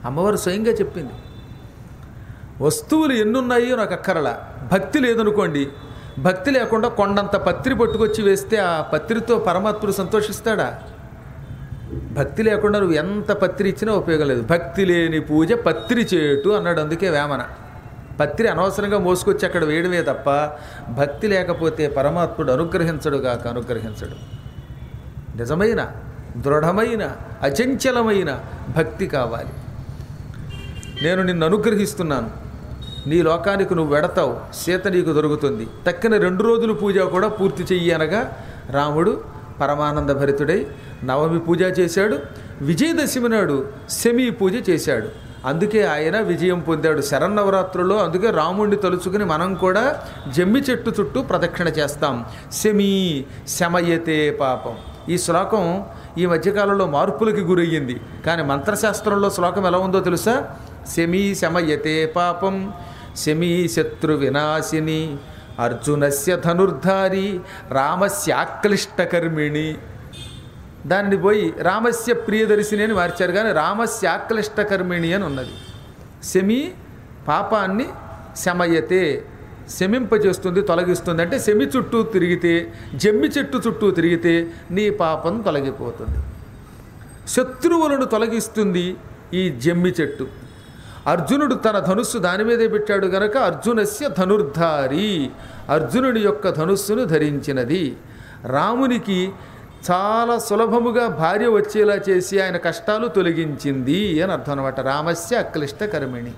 అమ్మవారు స్వయంగా చెప్పింది వస్తువులు ఎన్నున్నాయో నాకు అక్కరలా భక్తి లేదనుకోండి భక్తి లేకుండా కొండంత పత్రి పట్టుకొచ్చి వేస్తే ఆ పత్రితో పరమాత్ముడు సంతోషిస్తాడా భక్తి లేకుండా నువ్వు ఎంత పత్రి ఇచ్చినా ఉపయోగం లేదు భక్తి లేని పూజ పత్రి చేటు అన్నాడు అందుకే వేమన పత్రి అనవసరంగా మోసుకొచ్చి అక్కడ వేయడమే తప్ప భక్తి లేకపోతే పరమాత్ముడు అనుగ్రహించడు కాక అనుగ్రహించడు నిజమైన దృఢమైన అచంచలమైన భక్తి కావాలి నేను నిన్ను అనుగ్రహిస్తున్నాను నీ లోకానికి నువ్వు వెడతావు సీత నీకు దొరుకుతుంది తక్కిన రెండు రోజులు పూజ కూడా పూర్తి చెయ్యి అనగా రాముడు పరమానంద భరితుడై నవమి పూజ చేశాడు విజయదశమి నాడు శమీ పూజ చేశాడు అందుకే ఆయన విజయం పొందాడు శరన్నవరాత్రుల్లో అందుకే రాముడిని తలుచుకుని మనం కూడా జమ్మి చెట్టు చుట్టూ ప్రదక్షిణ చేస్తాం శమీ శమయతే పాపం ఈ శ్లోకం ఈ మధ్యకాలంలో మార్పులకి గురయ్యింది కానీ మంత్రశాస్త్రంలో శ్లోకం ఎలా ఉందో తెలుసా శమీ శమయతే పాపం శమీ శత్రు వినాశిని అర్జునస్య ధనుర్ధారి రామస్యాక్లిష్టకర్మిణి దానిని పోయి రామస్య ప్రియదర్శిని అని మార్చారు కానీ రామస్య ఆక్లిష్టకర్మిణి అని ఉన్నది శమి పాపాన్ని శమయతే శమింపజేస్తుంది తొలగిస్తుంది అంటే శమి చుట్టూ తిరిగితే జమ్మి చెట్టు చుట్టూ తిరిగితే నీ పాపం తొలగిపోతుంది శత్రువులను తొలగిస్తుంది ఈ జమ్మి చెట్టు అర్జునుడు తన ధనుస్సు దాని మీదే పెట్టాడు గనక అర్జునస్య ధనుర్ధారి అర్జునుడి యొక్క ధనుస్సును ధరించినది రామునికి చాలా సులభముగా భార్య వచ్చేలా చేసి ఆయన కష్టాలు తొలగించింది అని అర్థం అనమాట రామస్య అక్లిష్ట కర్మిణి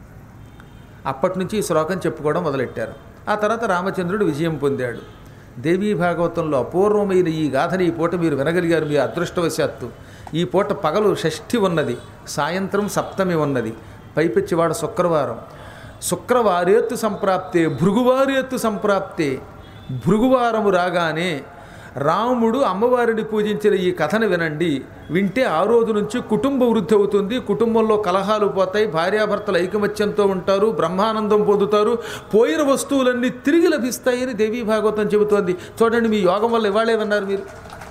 అప్పటి నుంచి ఈ శ్లోకం చెప్పుకోవడం మొదలెట్టారు ఆ తర్వాత రామచంద్రుడు విజయం పొందాడు దేవీ భాగవతంలో అపూర్వమైన ఈ గాథని ఈ పూట మీరు వినగలిగారు మీ అదృష్టవశాత్తు ఈ పూట పగలు షష్ఠి ఉన్నది సాయంత్రం సప్తమి ఉన్నది పైపెచ్చివాడ శుక్రవారం శుక్రవారేత్తు సంప్రాప్తే భృగువారేత్తు సంప్రాప్తే భృగువారము రాగానే రాముడు అమ్మవారిని పూజించిన ఈ కథను వినండి వింటే ఆ రోజు నుంచి కుటుంబ వృద్ధి అవుతుంది కుటుంబంలో కలహాలు పోతాయి భార్యాభర్తలు ఐకమత్యంతో ఉంటారు బ్రహ్మానందం పొందుతారు పోయిన వస్తువులన్నీ తిరిగి లభిస్తాయని దేవీ భాగవతం చెబుతోంది చూడండి మీ యోగం వల్ల ఇవాళే విన్నారు మీరు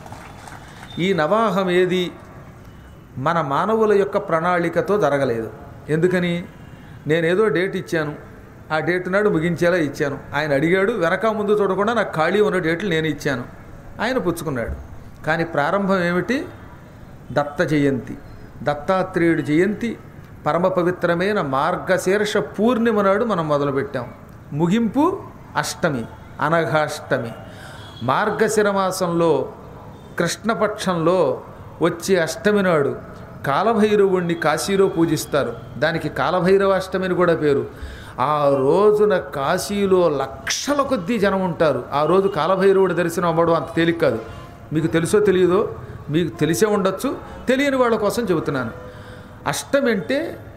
ఈ నవాహం ఏది మన మానవుల యొక్క ప్రణాళికతో జరగలేదు ఎందుకని నేనేదో డేట్ ఇచ్చాను ఆ డేట్ నాడు ముగించేలా ఇచ్చాను ఆయన అడిగాడు వెనక ముందు చూడకుండా నాకు ఖాళీ ఉన్న డేట్లు నేను ఇచ్చాను ఆయన పుచ్చుకున్నాడు కానీ ప్రారంభం ఏమిటి దత్త జయంతి దత్తాత్రేయుడి జయంతి పరమ పవిత్రమైన మార్గశీర్ష పూర్ణిమ నాడు మనం మొదలుపెట్టాం ముగింపు అష్టమి అనఘాష్టమి మార్గశిర మాసంలో కృష్ణపక్షంలో వచ్చే అష్టమి నాడు కాలభైరవుణ్ణి కాశీలో పూజిస్తారు దానికి కాలభైరవ అష్టమి అని కూడా పేరు ఆ రోజున కాశీలో లక్షల కొద్దీ జనం ఉంటారు ఆ రోజు కాలభైరవుడి దర్శనం అవ్వడం అంత తేలిక కాదు మీకు తెలుసో తెలియదో మీకు తెలిసే ఉండొచ్చు తెలియని వాళ్ళ కోసం చెబుతున్నాను అష్టమి అంటే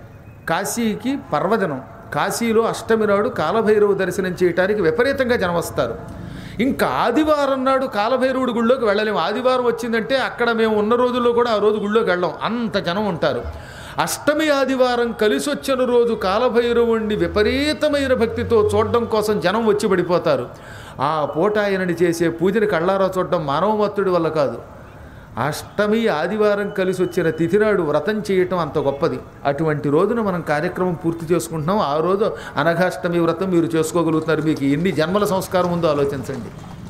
కాశీకి పర్వదినం కాశీలో అష్టమి నాడు కాలభైరవ దర్శనం చేయడానికి విపరీతంగా జనం వస్తారు ఇంకా ఆదివారం నాడు కాలభైరవుడి గుళ్ళోకి వెళ్ళలేము ఆదివారం వచ్చిందంటే అక్కడ మేము ఉన్న రోజుల్లో కూడా ఆ రోజు గుళ్ళోకి వెళ్ళాం అంత జనం ఉంటారు అష్టమి ఆదివారం కలిసి వచ్చిన రోజు కాలభైరవుణ్ణి విపరీతమైన భక్తితో చూడడం కోసం జనం వచ్చి పడిపోతారు ఆ పూట ఆయనని చేసే పూజని కళ్ళారా చూడడం మానవమత్తుడి వల్ల కాదు అష్టమి ఆదివారం కలిసి వచ్చిన తిథినాడు వ్రతం చేయటం అంత గొప్పది అటువంటి రోజున మనం కార్యక్రమం పూర్తి చేసుకుంటున్నాం ఆ రోజు అనఘాష్టమి వ్రతం మీరు చేసుకోగలుగుతున్నారు మీకు ఎన్ని జన్మల సంస్కారం ఉందో ఆలోచించండి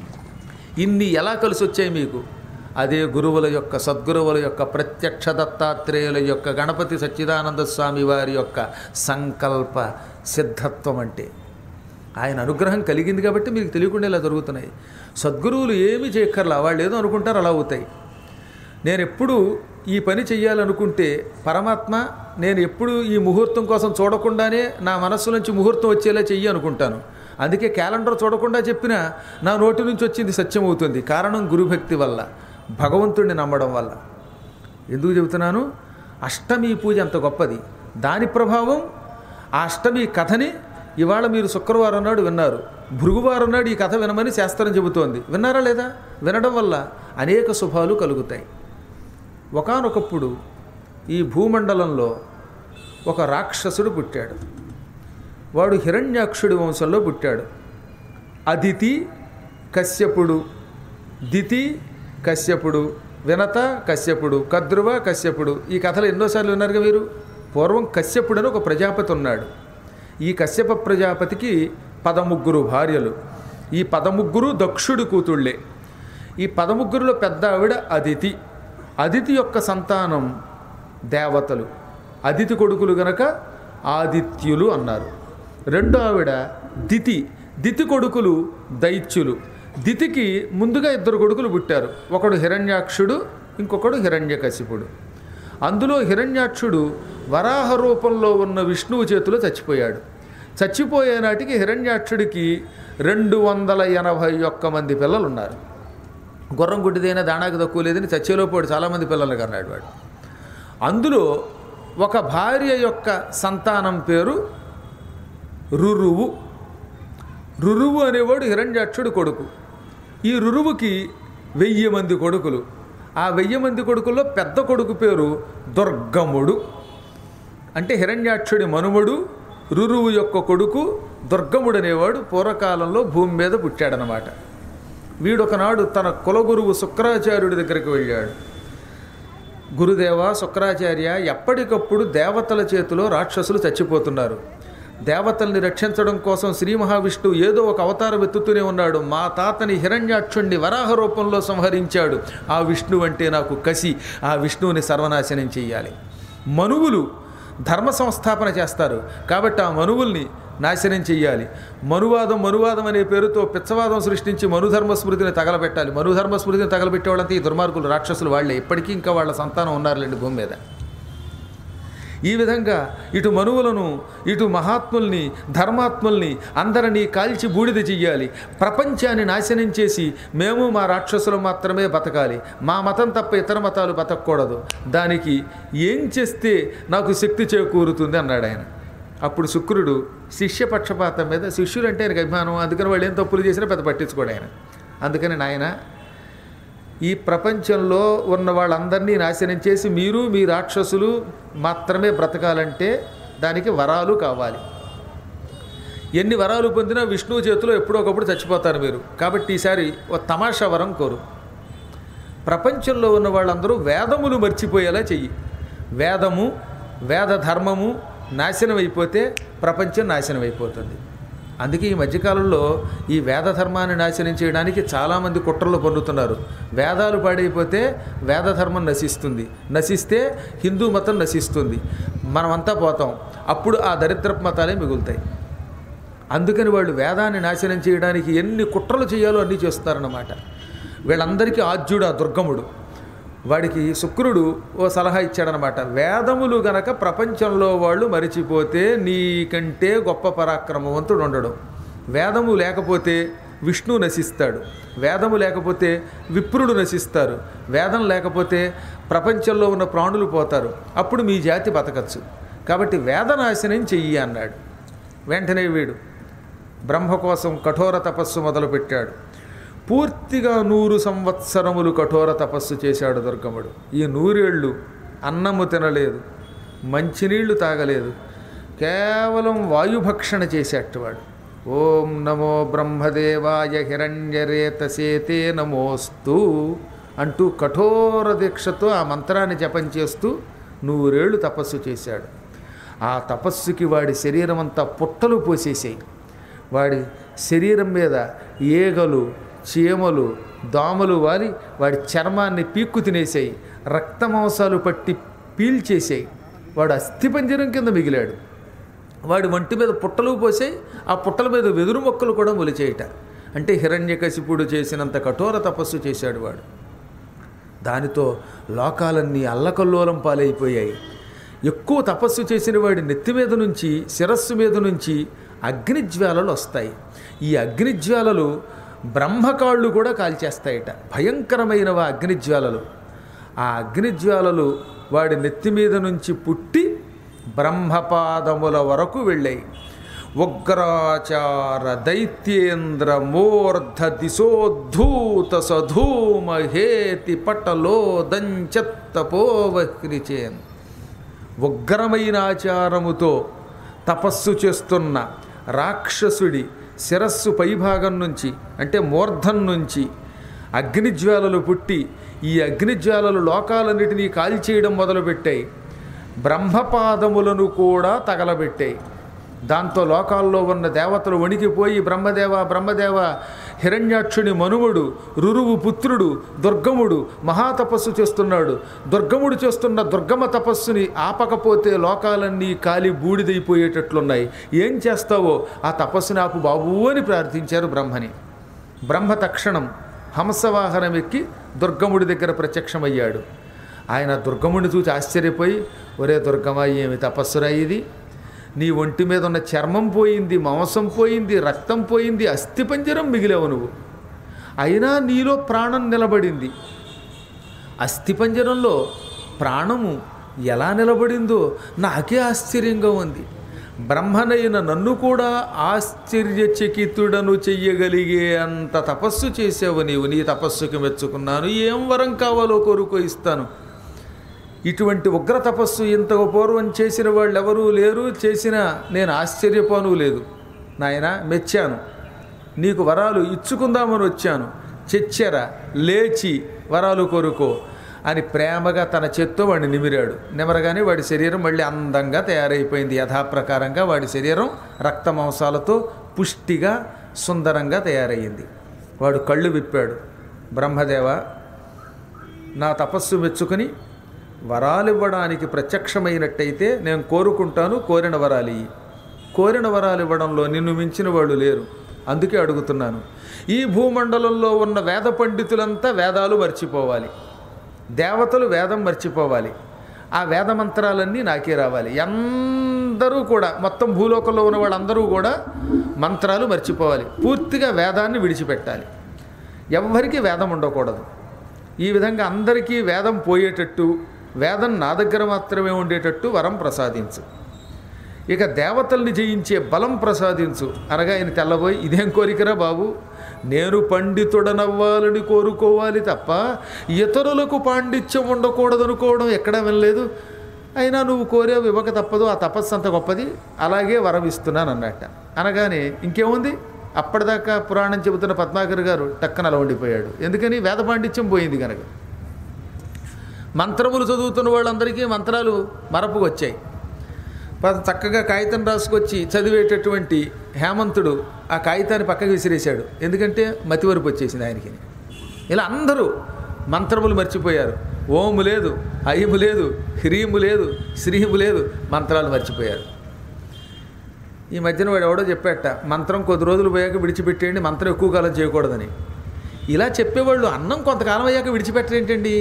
ఇన్ని ఎలా కలిసి వచ్చాయి మీకు అదే గురువుల యొక్క సద్గురువుల యొక్క ప్రత్యక్ష దత్తాత్రేయుల యొక్క గణపతి సచ్చిదానంద స్వామి వారి యొక్క సంకల్ప సిద్ధత్వం అంటే ఆయన అనుగ్రహం కలిగింది కాబట్టి మీకు తెలియకుండా ఇలా జరుగుతున్నాయి సద్గురువులు ఏమీ చేయక్కర్లా వాళ్ళు ఏదో అనుకుంటారు అలా అవుతాయి నేను ఎప్పుడు ఈ పని చెయ్యాలనుకుంటే పరమాత్మ నేను ఎప్పుడు ఈ ముహూర్తం కోసం చూడకుండానే నా మనస్సు నుంచి ముహూర్తం వచ్చేలా చెయ్యి అనుకుంటాను అందుకే క్యాలెండర్ చూడకుండా చెప్పినా నా నోటి నుంచి వచ్చింది సత్యం అవుతుంది కారణం గురుభక్తి వల్ల భగవంతుడిని నమ్మడం వల్ల ఎందుకు చెబుతున్నాను అష్టమి పూజ అంత గొప్పది దాని ప్రభావం ఆ అష్టమి కథని ఇవాళ మీరు శుక్రవారం నాడు విన్నారు భృగువారం నాడు ఈ కథ వినమని శాస్త్రం చెబుతోంది విన్నారా లేదా వినడం వల్ల అనేక శుభాలు కలుగుతాయి ఒకానొకప్పుడు ఈ భూమండలంలో ఒక రాక్షసుడు పుట్టాడు వాడు హిరణ్యాక్షుడి వంశంలో పుట్టాడు అదితి కశ్యపుడు దితి కశ్యపుడు వినత కశ్యపుడు కద్రువ కశ్యపుడు ఈ కథలు ఎన్నోసార్లు విన్నారుగా మీరు పూర్వం కశ్యపుడని ఒక ప్రజాపతి ఉన్నాడు ఈ కశ్యప ప్రజాపతికి పదముగ్గురు భార్యలు ఈ పదముగ్గురు దక్షుడి కూతుళ్ళే ఈ పదముగ్గురులో పెద్ద ఆవిడ అదితి అదితి యొక్క సంతానం దేవతలు అదితి కొడుకులు గనక ఆదిత్యులు అన్నారు రెండో ఆవిడ దితి దితి కొడుకులు దైత్యులు దితికి ముందుగా ఇద్దరు కొడుకులు పుట్టారు ఒకడు హిరణ్యాక్షుడు ఇంకొకడు హిరణ్యకశిపుడు అందులో హిరణ్యాక్షుడు వరాహ రూపంలో ఉన్న విష్ణువు చేతిలో చచ్చిపోయాడు చచ్చిపోయే నాటికి హిరణ్యాక్షుడికి రెండు వందల ఎనభై ఒక్క మంది పిల్లలు ఉన్నారు గుర్రం గుడ్డిదైనా దానాకి తక్కువ లేదని చచ్చేలోపాడు చాలామంది పిల్లలు కన్నాడు వాడు అందులో ఒక భార్య యొక్క సంతానం పేరు రురువు రురువు అనేవాడు హిరణ్యాక్షుడి కొడుకు ఈ రురువుకి వెయ్యి మంది కొడుకులు ఆ వెయ్యి మంది కొడుకుల్లో పెద్ద కొడుకు పేరు దుర్గముడు అంటే హిరణ్యాక్షుడి మనుమడు రురువు యొక్క కొడుకు దుర్గముడు అనేవాడు పూర్వకాలంలో భూమి మీద పుట్టాడనమాట వీడొకనాడు తన కులగురువు శుక్రాచార్యుడి దగ్గరికి వెళ్ళాడు గురుదేవ శుక్రాచార్య ఎప్పటికప్పుడు దేవతల చేతిలో రాక్షసులు చచ్చిపోతున్నారు దేవతల్ని రక్షించడం కోసం శ్రీ మహావిష్ణువు ఏదో ఒక అవతారం ఎత్తుతూనే ఉన్నాడు మా తాతని హిరణ్యాక్షుణ్ణి వరాహ రూపంలో సంహరించాడు ఆ విష్ణువు అంటే నాకు కసి ఆ విష్ణువుని సర్వనాశనం చెయ్యాలి మనువులు ధర్మ సంస్థాపన చేస్తారు కాబట్టి ఆ మనువుల్ని నాశనం చెయ్యాలి మనువాదం మనువాదం అనే పేరుతో పిచ్చవాదం సృష్టించి మనుధర్మ స్మృతిని తగలబెట్టాలి మనుధర్మ స్మృతిని తగలబెట్టే వాళ్ళంతా ఈ దుర్మార్గులు రాక్షసులు వాళ్ళే ఇప్పటికీ ఇంకా వాళ్ళ సంతానం ఉన్నారులేండి భూమి మీద ఈ విధంగా ఇటు మనువులను ఇటు మహాత్ముల్ని ధర్మాత్ముల్ని అందరినీ కాల్చి బూడిద చెయ్యాలి ప్రపంచాన్ని నాశనం చేసి మేము మా రాక్షసులు మాత్రమే బతకాలి మా మతం తప్ప ఇతర మతాలు బతకూడదు దానికి ఏం చేస్తే నాకు శక్తి చేకూరుతుంది అన్నాడు ఆయన అప్పుడు శుక్రుడు శిష్య పక్షపాతం మీద శిష్యులు అంటే ఆయనకు అభిమానం అందుకని వాళ్ళు ఏం తప్పులు చేసినా పెద్ద పట్టించుకోడు ఆయన అందుకని నాయన ఈ ప్రపంచంలో ఉన్న వాళ్ళందరినీ నాశనం చేసి మీరు మీ రాక్షసులు మాత్రమే బ్రతకాలంటే దానికి వరాలు కావాలి ఎన్ని వరాలు పొందినా విష్ణువు చేతిలో ఎప్పుడో ఒకప్పుడు చచ్చిపోతారు మీరు కాబట్టి ఈసారి ఓ తమాషా వరం కోరు ప్రపంచంలో ఉన్న వాళ్ళందరూ వేదములు మర్చిపోయేలా చెయ్యి వేదము వేద ధర్మము నాశనం అయిపోతే ప్రపంచం నాశనం అయిపోతుంది అందుకే ఈ మధ్యకాలంలో ఈ వేద ధర్మాన్ని నాశనం చేయడానికి చాలామంది కుట్రలు పొందుతున్నారు వేదాలు పాడైపోతే వేద ధర్మం నశిస్తుంది నశిస్తే హిందూ మతం నశిస్తుంది మనమంతా పోతాం అప్పుడు ఆ దరిద్రపు మతాలే మిగులుతాయి అందుకని వాళ్ళు వేదాన్ని నాశనం చేయడానికి ఎన్ని కుట్రలు చేయాలో అన్నీ చేస్తారన్నమాట వీళ్ళందరికీ ఆద్యుడు ఆ దుర్గముడు వాడికి శుక్రుడు ఓ సలహా ఇచ్చాడనమాట వేదములు గనక ప్రపంచంలో వాళ్ళు మరిచిపోతే నీకంటే గొప్ప పరాక్రమవంతుడు ఉండడు వేదము లేకపోతే విష్ణువు నశిస్తాడు వేదము లేకపోతే విప్రుడు నశిస్తారు వేదం లేకపోతే ప్రపంచంలో ఉన్న ప్రాణులు పోతారు అప్పుడు మీ జాతి బతకచ్చు కాబట్టి వేదనాశనం చెయ్యి అన్నాడు వెంటనే వీడు బ్రహ్మ కోసం కఠోర తపస్సు మొదలుపెట్టాడు పూర్తిగా నూరు సంవత్సరములు కఠోర తపస్సు చేశాడు దుర్గముడు ఈ నూరేళ్ళు అన్నము తినలేదు మంచినీళ్లు తాగలేదు కేవలం వాయుభక్షణ చేసేటవాడు ఓం నమో బ్రహ్మదేవాయ హిరణ్యరేతసేతే నమోస్తు అంటూ కఠోర దీక్షతో ఆ మంత్రాన్ని జపం చేస్తూ నూరేళ్లు తపస్సు చేశాడు ఆ తపస్సుకి వాడి శరీరం అంతా పుట్టలు పోసేసాయి వాడి శరీరం మీద ఈగలు చీమలు దోమలు వాలి వాడి చర్మాన్ని పీక్కు తినేసాయి రక్తమాంసాలు పట్టి పీల్చేసాయి వాడు అస్థిపంజరం కింద మిగిలాడు వాడి వంటి మీద పుట్టలు పోసాయి ఆ పుట్టల మీద వెదురు మొక్కలు కూడా మొలిచేయట అంటే హిరణ్యకశిపుడు చేసినంత కఠోర తపస్సు చేశాడు వాడు దానితో లోకాలన్నీ అల్లకల్లోలం పాలైపోయాయి ఎక్కువ తపస్సు చేసిన వాడి నెత్తి మీద నుంచి శిరస్సు మీద నుంచి అగ్నిజ్వాలలు వస్తాయి ఈ అగ్నిజ్వాలలు బ్రహ్మకాళ్ళు కూడా కాల్చేస్తాయట భయంకరమైనవి ఆ అగ్నిజ్వాలలు ఆ అగ్నిజ్వాలలు వాడి నెత్తి మీద నుంచి పుట్టి బ్రహ్మపాదముల వరకు వెళ్ళాయి ఉగ్రాచార దైత్యేంద్ర మూర్ధ దిశోద్ధూత సధూమ హేతి పటలో దంచత్తపోవక్రిచేన్ ఉగ్రమైన ఆచారముతో తపస్సు చేస్తున్న రాక్షసుడి శిరస్సు పైభాగం నుంచి అంటే మూర్ధం నుంచి అగ్నిజ్వాలలు పుట్టి ఈ అగ్నిజ్వాలలు లోకాలన్నిటినీ కాల్చేయడం మొదలుపెట్టాయి బ్రహ్మపాదములను కూడా తగలబెట్టాయి దాంతో లోకాల్లో ఉన్న దేవతలు వణికిపోయి బ్రహ్మదేవ బ్రహ్మదేవ హిరణ్యాక్షుని మనువుడు రురువు పుత్రుడు దుర్గముడు మహాతపస్సు చేస్తున్నాడు దుర్గముడు చేస్తున్న దుర్గమ తపస్సుని ఆపకపోతే లోకాలన్నీ కాలి బూడిదైపోయేటట్లున్నాయి ఏం చేస్తావో ఆ తపస్సుని ఆపు బాబు అని ప్రార్థించారు బ్రహ్మని బ్రహ్మ తక్షణం హంసవాహనం ఎక్కి దుర్గముడి దగ్గర ప్రత్యక్షమయ్యాడు ఆయన దుర్గముడిని చూసి ఆశ్చర్యపోయి ఒరే దుర్గమా ఏమి తపస్సురా ఇది నీ ఒంటి మీద ఉన్న చర్మం పోయింది మాంసం పోయింది రక్తం పోయింది అస్థిపంజరం మిగిలావు నువ్వు అయినా నీలో ప్రాణం నిలబడింది అస్థిపంజరంలో ప్రాణము ఎలా నిలబడిందో నాకే ఆశ్చర్యంగా ఉంది బ్రహ్మనైన నన్ను కూడా ఆశ్చర్యచకితుడను చెయ్యగలిగే అంత తపస్సు చేసావు నీవు నీ తపస్సుకి మెచ్చుకున్నాను ఏం వరం కావాలో కోరుకో ఇస్తాను ఇటువంటి ఉగ్ర తపస్సు ఇంత పూర్వం చేసిన వాళ్ళు ఎవరూ లేరు చేసిన నేను ఆశ్చర్యపోను లేదు నాయన మెచ్చాను నీకు వరాలు ఇచ్చుకుందామని వచ్చాను చెచ్చెర లేచి వరాలు కోరుకో అని ప్రేమగా తన చేత్తో వాడిని నిమిరాడు నిమరగానే వాడి శరీరం మళ్ళీ అందంగా తయారైపోయింది యథాప్రకారంగా వాడి శరీరం రక్త మాంసాలతో పుష్టిగా సుందరంగా తయారయ్యింది వాడు కళ్ళు విప్పాడు బ్రహ్మదేవ నా తపస్సు మెచ్చుకుని వరాలివ్వడానికి ప్రత్యక్షమైనట్టయితే నేను కోరుకుంటాను కోరిన వరాలు ఇయ్యి. కోరిన వరాలు ఇవ్వడంలో నిన్ను మించిన వాళ్ళు లేరు అందుకే అడుగుతున్నాను ఈ భూమండలంలో ఉన్న వేద పండితులంతా వేదాలు మర్చిపోవాలి దేవతలు వేదం మర్చిపోవాలి ఆ వేద మంత్రాలన్నీ నాకే రావాలి అందరూ కూడా మొత్తం భూలోకంలో ఉన్న వాళ్ళందరూ కూడా మంత్రాలు మర్చిపోవాలి పూర్తిగా వేదాన్ని విడిచిపెట్టాలి ఎవ్వరికీ వేదం ఉండకూడదు ఈ విధంగా అందరికీ వేదం పోయేటట్టు వేదం నా దగ్గర మాత్రమే ఉండేటట్టు వరం ప్రసాదించు ఇక దేవతల్ని జయించే బలం ప్రసాదించు అనగా ఆయన తెల్లబోయి ఇదేం కోరికరా బాబు నేను పండితుడనవ్వాలని కోరుకోవాలి తప్ప ఇతరులకు పాండిత్యం ఉండకూడదనుకోవడం ఎక్కడా వినలేదు అయినా నువ్వు కోరేవి ఇవ్వక తప్పదు ఆ తపస్సు అంత గొప్పది అలాగే వరం ఇస్తున్నాను అన్నట్ట అనగానే ఇంకేముంది అప్పటిదాకా పురాణం చెబుతున్న పద్మాకర్ గారు టక్కన అలా ఉండిపోయాడు ఎందుకని వేద పాండిత్యం పోయింది కనుక మంత్రములు చదువుతున్న వాళ్ళందరికీ మంత్రాలు మరపుకు వచ్చాయి పద చక్కగా కాగితం రాసుకొచ్చి చదివేటటువంటి హేమంతుడు ఆ కాగితాన్ని పక్కకి విసిరేశాడు ఎందుకంటే మతివరపు వచ్చేసింది ఆయనకి ఇలా అందరూ మంత్రములు మర్చిపోయారు ఓము లేదు అయము లేదు హ్రీము లేదు శ్రీము లేదు మంత్రాలు మర్చిపోయారు ఈ మధ్యన వాడు ఎవడో చెప్పాట మంత్రం కొద్ది రోజులు పోయాక విడిచిపెట్టేయండి మంత్రం ఎక్కువ కాలం చేయకూడదని ఇలా చెప్పేవాళ్ళు అన్నం కొంతకాలం అయ్యాక విడిచిపెట్టరేంటండి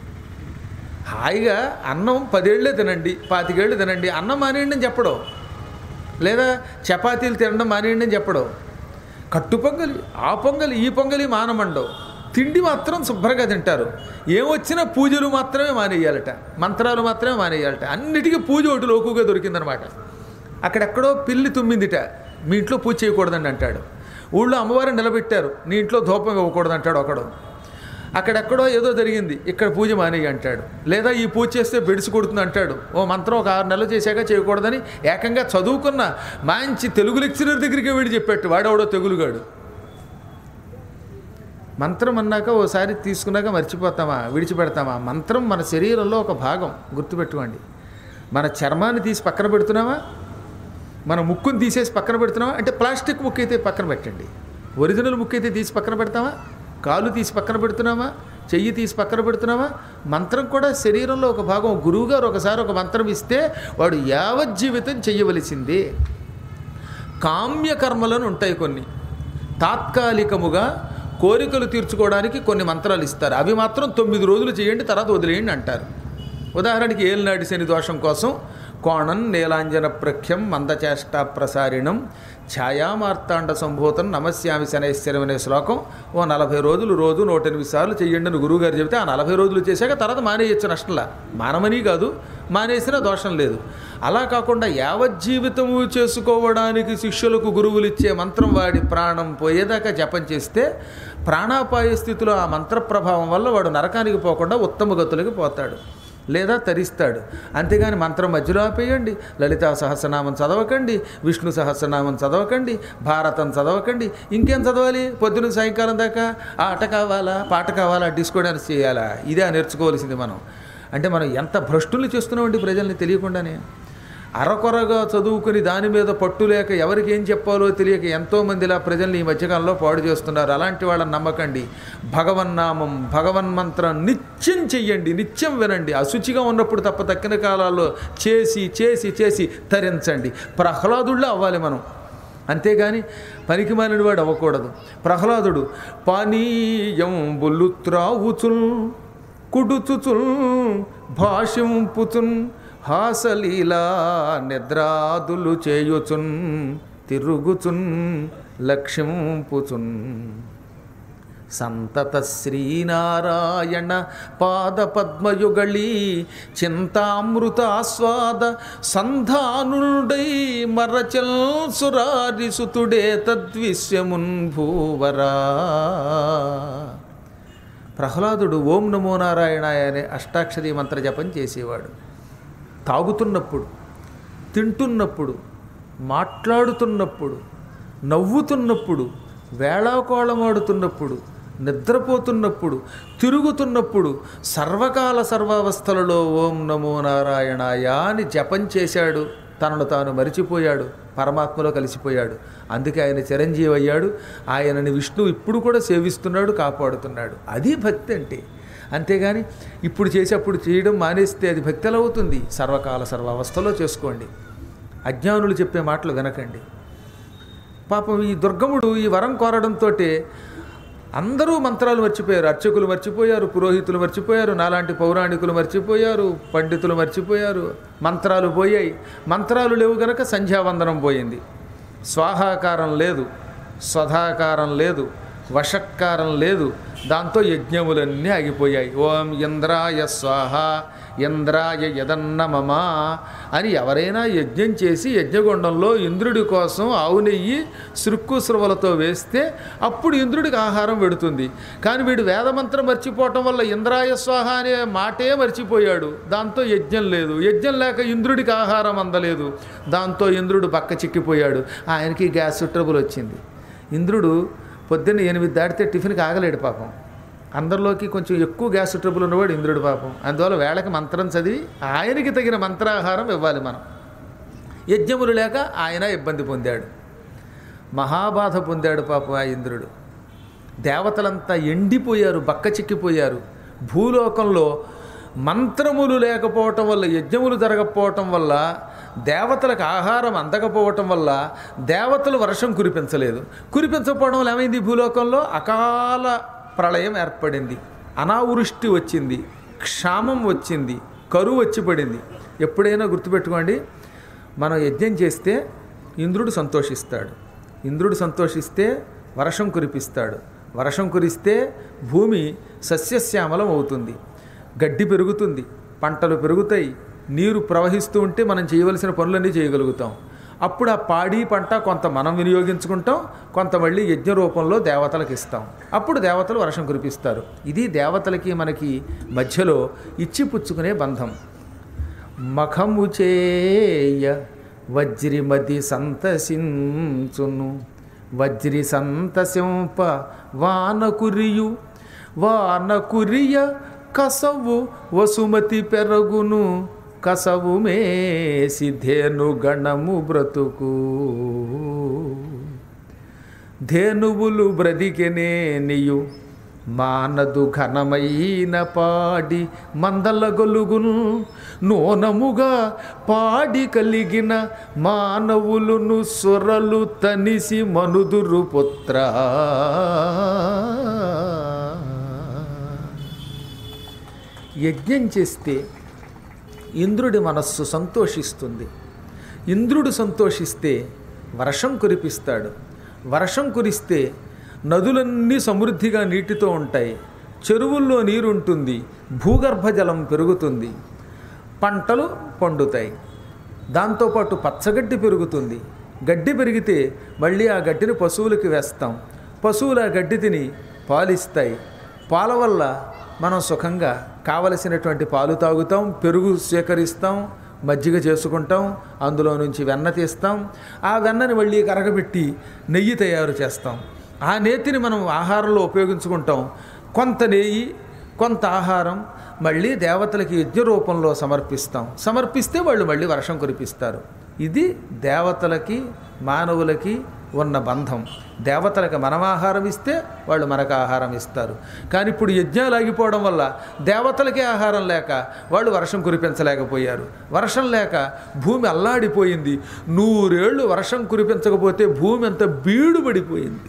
హాయిగా అన్నం పదేళ్లే తినండి పాతికేళ్ళు తినండి అన్నం మానేయండి అని చెప్పడం లేదా చపాతీలు తినడం మానేయండి అని చెప్పడం కట్టు పొంగలి ఆ పొంగలి ఈ పొంగలి మానమండవు తిండి మాత్రం శుభ్రంగా తింటారు ఏమొచ్చినా పూజలు మాత్రమే మానేయాలట మంత్రాలు మాత్రమే మానేయాలట అన్నిటికీ పూజ ఒకటి లోకుగా దొరికిందనమాట అక్కడెక్కడో పిల్లి తుమ్మిందిట మీ ఇంట్లో పూజ చేయకూడదండి అంటాడు ఊళ్ళో అమ్మవారిని నిలబెట్టారు నీ ఇంట్లో ధూపం ఇవ్వకూడదు అంటాడు ఒకడు అక్కడెక్కడో ఏదో జరిగింది ఇక్కడ పూజ మానేయి అంటాడు లేదా ఈ పూజ చేస్తే బెడిసి కొడుతుంది అంటాడు ఓ మంత్రం ఒక ఆరు నెలలు చేశాక చేయకూడదని ఏకంగా చదువుకున్న మంచి తెలుగు లెక్చరర్ దగ్గరికి వెళ్ళి చెప్పాడు వాడెవడో తెగులుగాడు మంత్రం అన్నాక ఓసారి తీసుకున్నాక మర్చిపోతామా విడిచిపెడతామా మంత్రం మన శరీరంలో ఒక భాగం గుర్తుపెట్టుకోండి మన చర్మాన్ని తీసి పక్కన పెడుతున్నామా మన ముక్కుని తీసేసి పక్కన పెడుతున్నామా అంటే ప్లాస్టిక్ ముక్కు అయితే పక్కన పెట్టండి ఒరిజినల్ ముక్కు అయితే తీసి పక్కన పెడతామా కాలు తీసి పక్కన పెడుతున్నామా చెయ్యి తీసి పక్కన పెడుతున్నామా మంత్రం కూడా శరీరంలో ఒక భాగం గురువుగారు ఒకసారి ఒక మంత్రం ఇస్తే వాడు యావజ్జీవితం చెయ్యవలసిందే కామ్య కర్మలను ఉంటాయి కొన్ని తాత్కాలికముగా కోరికలు తీర్చుకోవడానికి కొన్ని మంత్రాలు ఇస్తారు అవి మాత్రం తొమ్మిది రోజులు చేయండి తర్వాత వదిలేయండి అంటారు ఉదాహరణకి ఏలినాటి శని దోషం కోసం కోణం నీలాంజన ప్రఖ్యం మందచేష్ట ప్రసారిణం ఛాయామార్తాండ సంభూతం నమస్యామి శనైశ్వరం అనే శ్లోకం ఓ నలభై రోజులు రోజు నూట ఎనిమిది సార్లు చెయ్యండి అని గురువుగారు చెబితే ఆ నలభై రోజులు చేశాక తర్వాత మానేయచ్చు నష్టంలా మానమని కాదు మానేసినా దోషం లేదు అలా కాకుండా యావజ్జీవితము చేసుకోవడానికి శిష్యులకు గురువులు ఇచ్చే మంత్రం వాడి ప్రాణం పోయేదాకా జపం చేస్తే ప్రాణాపాయ స్థితిలో ఆ మంత్ర ప్రభావం వల్ల వాడు నరకానికి పోకుండా ఉత్తమ గతులకి పోతాడు లేదా తరిస్తాడు అంతేగాని మంత్రం మధ్యలో ఆపేయండి లలితా సహస్రనామం చదవకండి విష్ణు సహస్రనామం చదవకండి భారతం చదవకండి ఇంకేం చదవాలి పొద్దున సాయంకాలం దాకా ఆట కావాలా పాట కావాలా డిస్కో డాన్స్ చేయాలా ఇదే నేర్చుకోవాల్సింది మనం అంటే మనం ఎంత భ్రష్టులు చేస్తున్నామండి ప్రజల్ని తెలియకుండానే అరకొరగా చదువుకుని దాని మీద పట్టు లేక ఎవరికి ఏం చెప్పాలో తెలియక ఎంతోమంది ఇలా ప్రజల్ని ఈ మధ్యకాలంలో పాడు చేస్తున్నారు అలాంటి వాళ్ళని నమ్మకండి భగవన్నామం భగవన్ మంత్రం నిత్యం చెయ్యండి నిత్యం వినండి అశుచిగా ఉన్నప్పుడు తప్ప తక్కిన కాలాల్లో చేసి చేసి చేసి తరించండి ప్రహ్లాదుల్లో అవ్వాలి మనం అంతేగాని పనికి మాలిన వాడు అవ్వకూడదు ప్రహ్లాదుడు పానీయం బొల్లు త్రావుచుల్ కుడుచుచుల్ భాషింపుచున్ హాసలీలా నిద్రాదులు చేయుచున్ తిరుగుచున్ లక్ష్యంపుచున్ సంతత శ్రీనారాయణ పాదపద్మయుగళీ చింతామృత ఆస్వాద సంధానుడై మరచల్ సురారిసుతుడే తద్విశ్యమున్ భూవరా ప్రహ్లాదుడు ఓం నమో నారాయణాయ అనే అష్టాక్షరీ మంత్ర జపం చేసేవాడు తాగుతున్నప్పుడు తింటున్నప్పుడు మాట్లాడుతున్నప్పుడు నవ్వుతున్నప్పుడు వేళాకోళమాడుతున్నప్పుడు నిద్రపోతున్నప్పుడు తిరుగుతున్నప్పుడు సర్వకాల సర్వావస్థలలో ఓం నమో నారాయణాయ అని జపం చేశాడు తనను తాను మరిచిపోయాడు పరమాత్మలో కలిసిపోయాడు అందుకే ఆయన చిరంజీవి అయ్యాడు ఆయనని విష్ణువు ఇప్పుడు కూడా సేవిస్తున్నాడు కాపాడుతున్నాడు అది భక్తి అంటే అంతేగాని ఇప్పుడు చేసి అప్పుడు చేయడం మానేస్తే అది భక్తి ఎలా అవుతుంది సర్వకాల సర్వావస్థలో చేసుకోండి అజ్ఞానులు చెప్పే మాటలు వినకండి పాపం ఈ దుర్గముడు ఈ వరం కోరడంతో అందరూ మంత్రాలు మర్చిపోయారు అర్చకులు మర్చిపోయారు పురోహితులు మర్చిపోయారు నాలాంటి పౌరాణికులు మర్చిపోయారు పండితులు మర్చిపోయారు మంత్రాలు పోయాయి మంత్రాలు లేవు గనక సంధ్యావందనం పోయింది స్వాహాకారం లేదు స్వధాకారం లేదు వషట్కారం లేదు దాంతో యజ్ఞములన్నీ ఆగిపోయాయి ఓం ఇంద్రాయ స్వాహ ఇంద్రాయ యదన్న మమ అని ఎవరైనా యజ్ఞం చేసి యజ్ఞగుండంలో ఇంద్రుడి కోసం ఆవు నెయ్యి సృక్కు స్రవలతో వేస్తే అప్పుడు ఇంద్రుడికి ఆహారం పెడుతుంది కానీ వీడు వేదమంత్రం మర్చిపోవటం వల్ల ఇంద్రాయ స్వాహ అనే మాటే మర్చిపోయాడు దాంతో యజ్ఞం లేదు యజ్ఞం లేక ఇంద్రుడికి ఆహారం అందలేదు దాంతో ఇంద్రుడు పక్క చిక్కిపోయాడు ఆయనకి గ్యాస్ ట్రబుల్ వచ్చింది ఇంద్రుడు పొద్దున్న ఎనిమిది దాటితే టిఫిన్కి ఆగలేడు పాపం అందరిలోకి కొంచెం ఎక్కువ గ్యాస్ ట్రబుల్ ఉన్నవాడు ఇంద్రుడు పాపం అందువల్ల వేళకి మంత్రం చదివి ఆయనకి తగిన మంత్రాహారం ఇవ్వాలి మనం యజ్ఞములు లేక ఆయన ఇబ్బంది పొందాడు మహాబాధ పొందాడు పాపం ఆ ఇంద్రుడు దేవతలంతా ఎండిపోయారు బక్క చిక్కిపోయారు భూలోకంలో మంత్రములు లేకపోవటం వల్ల యజ్ఞములు జరగకపోవటం వల్ల దేవతలకు ఆహారం అందకపోవటం వల్ల దేవతలు వర్షం కురిపించలేదు కురిపించకపోవడం వల్ల ఏమైంది ఈ భూలోకంలో అకాల ప్రళయం ఏర్పడింది అనావృష్టి వచ్చింది క్షామం వచ్చింది కరువు వచ్చి పడింది ఎప్పుడైనా గుర్తుపెట్టుకోండి మనం యజ్ఞం చేస్తే ఇంద్రుడు సంతోషిస్తాడు ఇంద్రుడు సంతోషిస్తే వర్షం కురిపిస్తాడు వర్షం కురిస్తే భూమి సస్యశ్యామలం అవుతుంది గడ్డి పెరుగుతుంది పంటలు పెరుగుతాయి నీరు ప్రవహిస్తూ ఉంటే మనం చేయవలసిన పనులన్నీ చేయగలుగుతాం అప్పుడు ఆ పాడి పంట కొంత మనం వినియోగించుకుంటాం కొంత మళ్ళీ యజ్ఞ రూపంలో దేవతలకు ఇస్తాం అప్పుడు దేవతలు వర్షం కురిపిస్తారు ఇది దేవతలకి మనకి మధ్యలో ఇచ్చి పుచ్చుకునే బంధం మఖము చేయ వజ్రిమది సంతసించును వజ్రి సంతసింప వాన కురియు వాన కురియ కసవు వసుమతి పెరగును కసవు మేసి ధేను గణము బ్రతుకు ధేనువులు బ్రతికెనే నీయు మానదు ఘనమైన పాడి మందల గొలుగును నూనముగా పాడి కలిగిన మానవులును సొరలు తనిసి మనుదురు పుత్ర యజ్ఞం చేస్తే ఇంద్రుడి మనస్సు సంతోషిస్తుంది ఇంద్రుడు సంతోషిస్తే వర్షం కురిపిస్తాడు వర్షం కురిస్తే నదులన్నీ సమృద్ధిగా నీటితో ఉంటాయి చెరువుల్లో నీరు ఉంటుంది భూగర్భ జలం పెరుగుతుంది పంటలు పండుతాయి దాంతోపాటు పచ్చగడ్డి పెరుగుతుంది గడ్డి పెరిగితే మళ్ళీ ఆ గడ్డిని పశువులకి వేస్తాం పశువులు ఆ గడ్డి తిని పాలిస్తాయి పాల వల్ల మనం సుఖంగా కావలసినటువంటి పాలు తాగుతాం పెరుగు స్వీకరిస్తాం మజ్జిగ చేసుకుంటాం అందులో నుంచి వెన్న తీస్తాం ఆ వెన్నని మళ్ళీ కరగబెట్టి నెయ్యి తయారు చేస్తాం ఆ నేతిని మనం ఆహారంలో ఉపయోగించుకుంటాం కొంత నెయ్యి కొంత ఆహారం మళ్ళీ దేవతలకి యజ్ఞ రూపంలో సమర్పిస్తాం సమర్పిస్తే వాళ్ళు మళ్ళీ వర్షం కురిపిస్తారు ఇది దేవతలకి మానవులకి ఉన్న బంధం దేవతలకు మనం ఆహారం ఇస్తే వాళ్ళు మనకు ఆహారం ఇస్తారు కానీ ఇప్పుడు యజ్ఞాలు ఆగిపోవడం వల్ల దేవతలకే ఆహారం లేక వాళ్ళు వర్షం కురిపించలేకపోయారు వర్షం లేక భూమి అల్లాడిపోయింది నూరేళ్ళు వర్షం కురిపించకపోతే భూమి అంత బీడుబడిపోయింది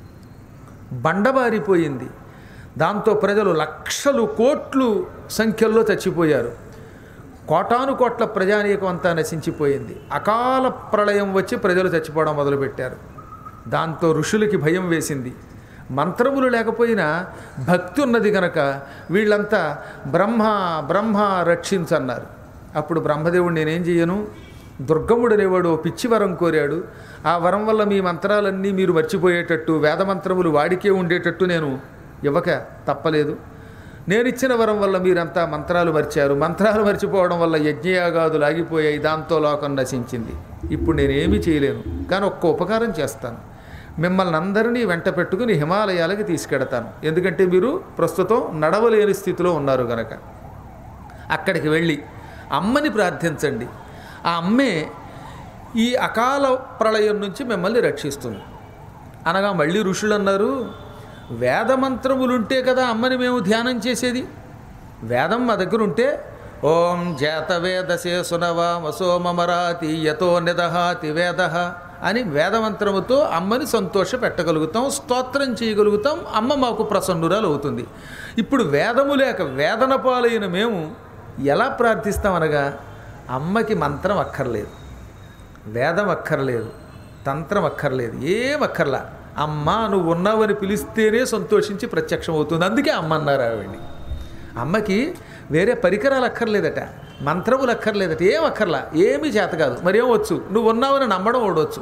బండబారిపోయింది దాంతో ప్రజలు లక్షలు కోట్లు సంఖ్యల్లో చచ్చిపోయారు కోటాను కోట్ల ప్రజానీకం అంతా నశించిపోయింది అకాల ప్రళయం వచ్చి ప్రజలు చచ్చిపోవడం మొదలుపెట్టారు దాంతో ఋషులకి భయం వేసింది మంత్రములు లేకపోయినా భక్తి ఉన్నది గనక వీళ్ళంతా బ్రహ్మ బ్రహ్మ రక్షించన్నారు అప్పుడు బ్రహ్మదేవుడు నేనేం చెయ్యను దుర్గముడు అనేవాడు ఓ పిచ్చి వరం కోరాడు ఆ వరం వల్ల మీ మంత్రాలన్నీ మీరు మర్చిపోయేటట్టు వేద మంత్రములు వాడికే ఉండేటట్టు నేను ఇవ్వక తప్పలేదు నేను ఇచ్చిన వరం వల్ల మీరంతా మంత్రాలు మర్చారు మంత్రాలు మర్చిపోవడం వల్ల యజ్ఞయాగాదులు ఆగిపోయాయి దాంతో లోకం నశించింది ఇప్పుడు నేనేమీ చేయలేను కానీ ఒక్క ఉపకారం చేస్తాను మిమ్మల్ని అందరినీ వెంట పెట్టుకుని హిమాలయాలకి తీసుకెడతాను ఎందుకంటే మీరు ప్రస్తుతం నడవలేని స్థితిలో ఉన్నారు గనక అక్కడికి వెళ్ళి అమ్మని ప్రార్థించండి ఆ అమ్మే ఈ అకాల ప్రళయం నుంచి మిమ్మల్ని రక్షిస్తుంది అనగా మళ్ళీ ఋషులు అన్నారు వేదమంత్రములుంటే కదా అమ్మని మేము ధ్యానం చేసేది వేదం మా దగ్గర ఉంటే ఓం జాతవేదసే సునవామసోమరాతి యతో నిదహాతి వేద అని వేదమంత్రముతో అమ్మని సంతోష పెట్టగలుగుతాం స్తోత్రం చేయగలుగుతాం అమ్మ మాకు ప్రసన్నురాలు అవుతుంది ఇప్పుడు వేదము లేక వేదన పాలైన మేము ఎలా ప్రార్థిస్తాం అనగా అమ్మకి మంత్రం అక్కర్లేదు వేదం అక్కర్లేదు తంత్రం అక్కర్లేదు ఏం అక్కర్లా అమ్మ నువ్వు ఉన్నావని పిలిస్తేనే సంతోషించి ప్రత్యక్షం అవుతుంది అందుకే అమ్మ అన్నారు ఆవిడ్ని అమ్మకి వేరే పరికరాలు అక్కర్లేదట మంత్రములు అక్కర్లేదట ఏం అక్కర్లా ఏమీ చేత కాదు మరేం వచ్చు నువ్వు ఉన్నావని నమ్మడం ఓడవచ్చు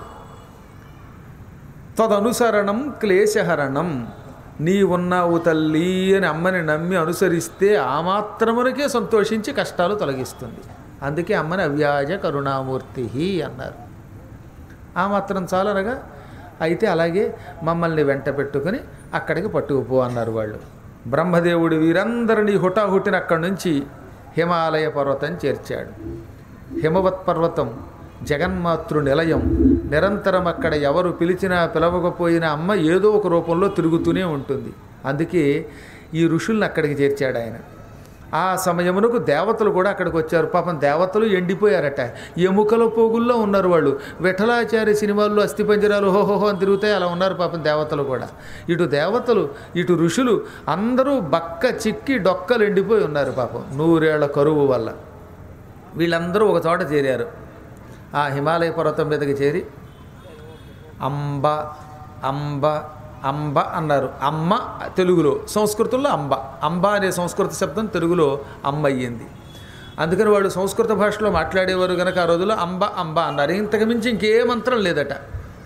తదనుసరణం క్లేశహరణం నీ ఉన్నావు తల్లి అని అమ్మని నమ్మి అనుసరిస్తే ఆ మాత్రమునకే సంతోషించి కష్టాలు తొలగిస్తుంది అందుకే అమ్మని అవ్యాజ కరుణామూర్తి అన్నారు ఆ మాత్రం చాలనగా అయితే అలాగే మమ్మల్ని వెంట పెట్టుకుని అక్కడికి పట్టుకుపో అన్నారు వాళ్ళు బ్రహ్మదేవుడు వీరందరినీ హుటాహుటిన అక్కడి నుంచి హిమాలయ పర్వతం చేర్చాడు హిమవత్ పర్వతం జగన్మాతృ నిలయం నిరంతరం అక్కడ ఎవరు పిలిచినా పిలవకపోయినా అమ్మ ఏదో ఒక రూపంలో తిరుగుతూనే ఉంటుంది అందుకే ఈ ఋషుల్ని అక్కడికి చేర్చాడు ఆయన ఆ సమయమునకు దేవతలు కూడా అక్కడికి వచ్చారు పాపం దేవతలు ఎండిపోయారట ఎముకల పోగుల్లో ఉన్నారు వాళ్ళు విఠలాచార్య సినిమాల్లో అస్థిపంజరాలు హోహోహో అని తిరుగుతాయి అలా ఉన్నారు పాపం దేవతలు కూడా ఇటు దేవతలు ఇటు ఋషులు అందరూ బక్క చిక్కి డొక్కలు ఎండిపోయి ఉన్నారు పాపం నూరేళ్ల కరువు వల్ల వీళ్ళందరూ ఒక చోట చేరారు ఆ హిమాలయ పర్వతం మీదకి చేరి అంబ అంబ అంబ అన్నారు అమ్మ తెలుగులో సంస్కృతంలో అంబ అంబ అనే సంస్కృత శబ్దం తెలుగులో అమ్మ అయ్యింది అందుకని వాళ్ళు సంస్కృత భాషలో మాట్లాడేవారు కనుక ఆ రోజుల్లో అంబ అంబ అన్నారు ఇంతకు మించి ఇంకే మంత్రం లేదట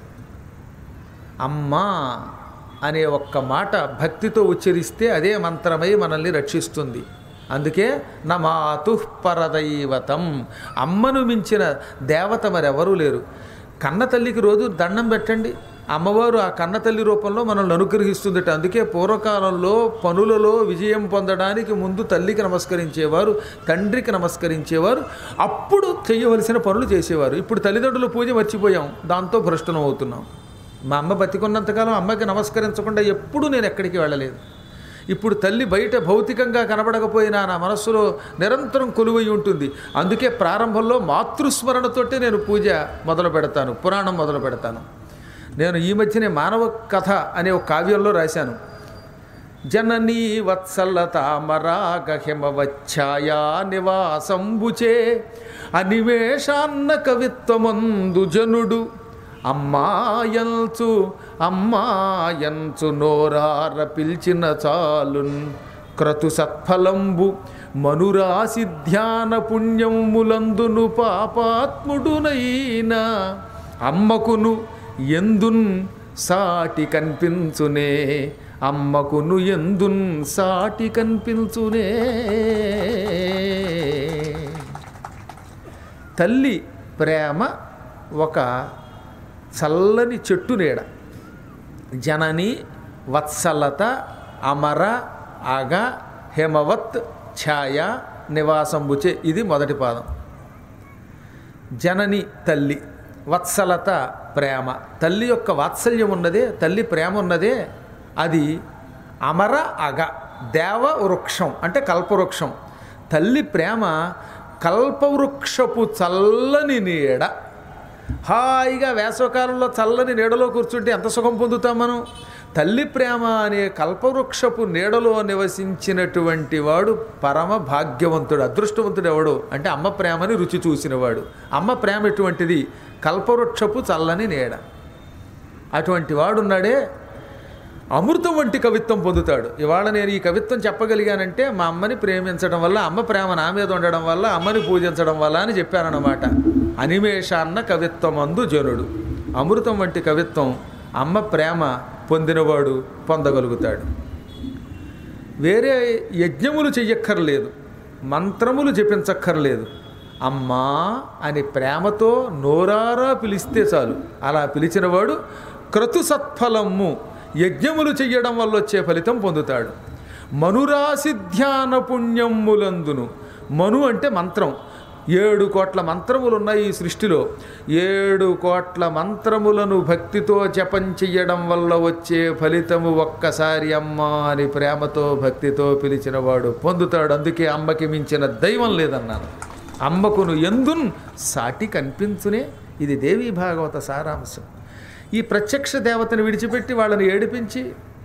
అమ్మా అనే ఒక్క మాట భక్తితో ఉచ్చరిస్తే అదే మంత్రమై మనల్ని రక్షిస్తుంది అందుకే నమాతు పరదైవతం అమ్మను మించిన దేవత మరెవరూ లేరు కన్న తల్లికి రోజు దండం పెట్టండి అమ్మవారు ఆ కన్న తల్లి రూపంలో మనల్ని అనుగ్రహిస్తుందట అందుకే పూర్వకాలంలో పనులలో విజయం పొందడానికి ముందు తల్లికి నమస్కరించేవారు తండ్రికి నమస్కరించేవారు అప్పుడు చేయవలసిన పనులు చేసేవారు ఇప్పుడు తల్లిదండ్రుల పూజ మర్చిపోయాం దాంతో భ్రష్టనం అవుతున్నాం మా అమ్మ బతికున్నంతకాలం అమ్మకి నమస్కరించకుండా ఎప్పుడూ నేను ఎక్కడికి వెళ్ళలేదు ఇప్పుడు తల్లి బయట భౌతికంగా కనబడకపోయినా నా మనస్సులో నిరంతరం కొలువై ఉంటుంది అందుకే ప్రారంభంలో మాతృస్మరణతోటే నేను పూజ మొదలు పెడతాను పురాణం మొదలు పెడతాను నేను ఈ మధ్యనే మానవ కథ అనే ఒక కావ్యంలో రాశాను జననీ వత్సలతామరాగ హిమవచ్ఛాయా నివాసంబుచే అనివేశాన్న కవిత్వమందు జనుడు అమ్మాయంచు అమ్మాయంచు నోరార పిలిచిన చాలున్ క్రతు సత్ఫలంబు మనురాసి ధ్యాన పుణ్యములందును పాపాత్ముడునైనా అమ్మకును ఎందున్ సాటి కనిపించునే అమ్మకును ఎందున్ సాటి కనిపించునే తల్లి ప్రేమ ఒక చల్లని చెట్టు నీడ జనని వత్సలత అమర అగ హేమవత్ ఛాయ నివాసంబుచే ఇది మొదటి పాదం జనని తల్లి వత్సలత ప్రేమ తల్లి యొక్క వాత్సల్యం ఉన్నదే తల్లి ప్రేమ ఉన్నదే అది అమర అగ దేవ వృక్షం అంటే కల్పవృక్షం తల్లి ప్రేమ కల్పవృక్షపు చల్లని నీడ హాయిగా వేసవకాలంలో చల్లని నీడలో కూర్చుంటే ఎంత సుఖం పొందుతాం మనం తల్లి ప్రేమ అనే కల్పవృక్షపు నీడలో నివసించినటువంటి వాడు పరమ భాగ్యవంతుడు అదృష్టవంతుడు ఎవడు అంటే అమ్మ ప్రేమని రుచి చూసినవాడు అమ్మ ప్రేమ ఎటువంటిది కల్పవృక్షపు చల్లని నీడ అటువంటి వాడున్నాడే అమృతం వంటి కవిత్వం పొందుతాడు ఇవాళ నేను ఈ కవిత్వం చెప్పగలిగానంటే మా అమ్మని ప్రేమించడం వల్ల అమ్మ ప్రేమ నా మీద ఉండడం వల్ల అమ్మని పూజించడం వల్ల అని చెప్పానన్నమాట అనిమేషాన్న కవిత్వమందు జనుడు అమృతం వంటి కవిత్వం అమ్మ ప్రేమ పొందినవాడు పొందగలుగుతాడు వేరే యజ్ఞములు చెయ్యక్కర్లేదు మంత్రములు జపించక్కర్లేదు అమ్మా అని ప్రేమతో నోరారా పిలిస్తే చాలు అలా పిలిచినవాడు క్రతు సత్ఫలము యజ్ఞములు చెయ్యడం వల్ల వచ్చే ఫలితం పొందుతాడు మనురాసి ధ్యాన పుణ్యములందును మను అంటే మంత్రం ఏడు కోట్ల మంత్రములు ఉన్నాయి ఈ సృష్టిలో ఏడు కోట్ల మంత్రములను భక్తితో జపం చెయ్యడం వల్ల వచ్చే ఫలితము ఒక్కసారి అమ్మ అని ప్రేమతో భక్తితో పిలిచినవాడు పొందుతాడు అందుకే అమ్మకి మించిన దైవం లేదన్నాను అమ్మకును ఎందున్ సాటి కనిపించునే ఇది దేవీ భాగవత సారాంశం ఈ ప్రత్యక్ష దేవతను విడిచిపెట్టి వాళ్ళని ఏడిపించి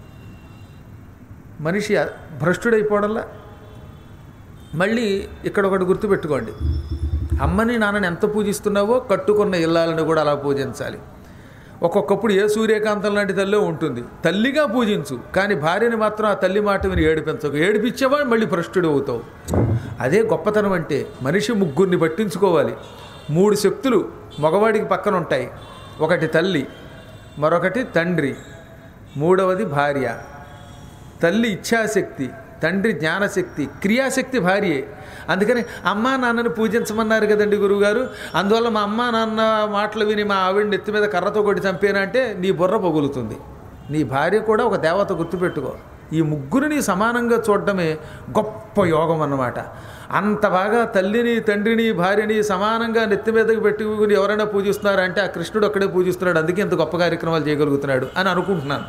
మనిషి భ్రష్టుడైపోవడంలా మళ్ళీ ఇక్కడ ఒకటి గుర్తుపెట్టుకోండి అమ్మని నాన్నని ఎంత పూజిస్తున్నావో కట్టుకున్న ఇల్లాలను కూడా అలా పూజించాలి ఒక్కొక్కప్పుడు ఏ సూర్యకాంతం లాంటి తల్లో ఉంటుంది తల్లిగా పూజించు కానీ భార్యని మాత్రం ఆ తల్లి మాట విని ఏడిపించకు ఏడిపించేవాడు మళ్ళీ భ్రష్టుడు అవుతావు అదే గొప్పతనం అంటే మనిషి ముగ్గురిని పట్టించుకోవాలి మూడు శక్తులు మగవాడికి పక్కన ఉంటాయి ఒకటి తల్లి మరొకటి తండ్రి మూడవది భార్య తల్లి ఇచ్ఛాశక్తి తండ్రి జ్ఞానశక్తి క్రియాశక్తి భార్యే అందుకని అమ్మా నాన్నని పూజించమన్నారు కదండి గురువుగారు అందువల్ల మా అమ్మా నాన్న మాటలు విని మా ఆవిడ నెత్తి మీద కర్రతో కొట్టి చంపేనంటే నీ బుర్ర పగులుతుంది నీ భార్య కూడా ఒక దేవత గుర్తుపెట్టుకో ఈ ముగ్గురిని సమానంగా చూడడమే గొప్ప యోగం అన్నమాట అంత బాగా తల్లిని తండ్రిని భార్యని సమానంగా నెత్తి మీదకి పెట్టుకుని ఎవరైనా పూజిస్తున్నారంటే ఆ కృష్ణుడు అక్కడే పూజిస్తున్నాడు అందుకే ఇంత గొప్ప కార్యక్రమాలు చేయగలుగుతున్నాడు అని అనుకుంటున్నాను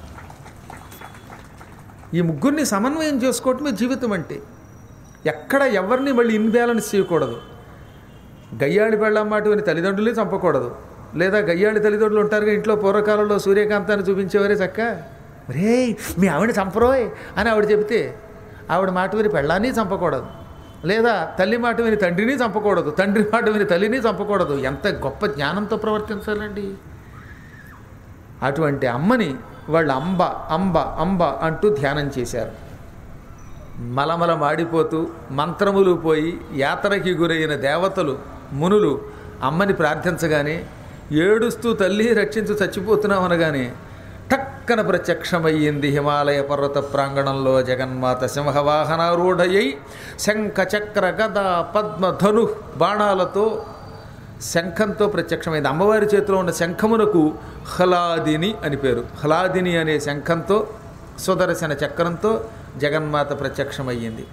ఈ ముగ్గురిని సమన్వయం చేసుకోవటమే జీవితం అంటే ఎక్కడ ఎవరిని మళ్ళీ ఇన్బ్యాలెన్స్ చేయకూడదు గయ్యాళి పెళ్ళమ్మాట విని తల్లిదండ్రులే చంపకూడదు లేదా గయ్యాళి తల్లిదండ్రులు ఉంటారుగా ఇంట్లో పూర్వకాలంలో సూర్యకాంతాన్ని చూపించేవారే చక్క రే మీ ఆవిడ చంపరోయ్ అని ఆవిడ చెబితే ఆవిడ మాట విని పెళ్ళాన్ని చంపకూడదు లేదా తల్లి మాట విని తండ్రిని చంపకూడదు తండ్రి మాట విని తల్లిని చంపకూడదు ఎంత గొప్ప జ్ఞానంతో ప్రవర్తించాలండి అటువంటి అమ్మని వాళ్ళు అంబ అంబ అంబ అంటూ ధ్యానం చేశారు మలమల మాడిపోతూ మంత్రములు పోయి యాత్రకి గురైన దేవతలు మునులు అమ్మని ప్రార్థించగానే ఏడుస్తూ తల్లి రక్షించు చచ్చిపోతున్నాం అనగానే టక్కన ప్రత్యక్షమయ్యింది హిమాలయ పర్వత ప్రాంగణంలో జగన్మాత సింహవాహనారూఢయ్యై శంఖ చక్ర గద పద్మ ధను బాణాలతో శంఖంతో ప్రత్యక్షమైంది అమ్మవారి చేతిలో ఉన్న శంఖమునకు హ్లాదిని అని పేరు హ్లాదిని అనే శంఖంతో సుదర్శన చక్రంతో జగన్మాత ప్రత్యక్షమయ్యింది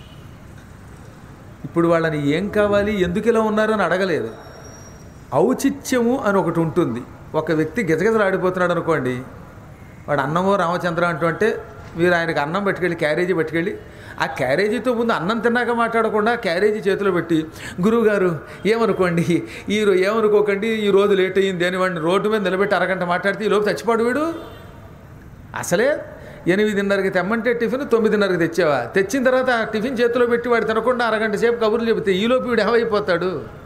ఇప్పుడు వాళ్ళని ఏం కావాలి ఎందుకు ఇలా ఉన్నారని అడగలేదు ఔచిత్యము అని ఒకటి ఉంటుంది ఒక వ్యక్తి గిజగిజలాడిపోతున్నాడు అనుకోండి వాడు అన్నమో రామచంద్ర అంటూ అంటే మీరు ఆయనకి అన్నం పట్టుకెళ్ళి క్యారేజీ పట్టుకెళ్ళి ఆ క్యారేజీతో ముందు అన్నం తిన్నాక మాట్లాడకుండా క్యారేజీ చేతిలో పెట్టి గురువుగారు ఏమనుకోండి ఈ రో- ఏమనుకోకండి ఈ రోజు లేట్ అయ్యింది అని వాడిని రోడ్డు మీద నిలబెట్టి అరగంట మాట్లాడితే ఈ లోపు చచ్చిపోడు వీడు అసలే ఎనిమిదిన్నరకి తెమ్మంటే టిఫిన్ తొమ్మిదిన్నరకి తెచ్చావా తెచ్చిన తర్వాత ఆ టిఫిన్ చేతిలో పెట్టి వాడు తినకుండా అరగంట సేపు కబుర్లు చెబితే ఈలోపు వీడు ఏమైపోతాడు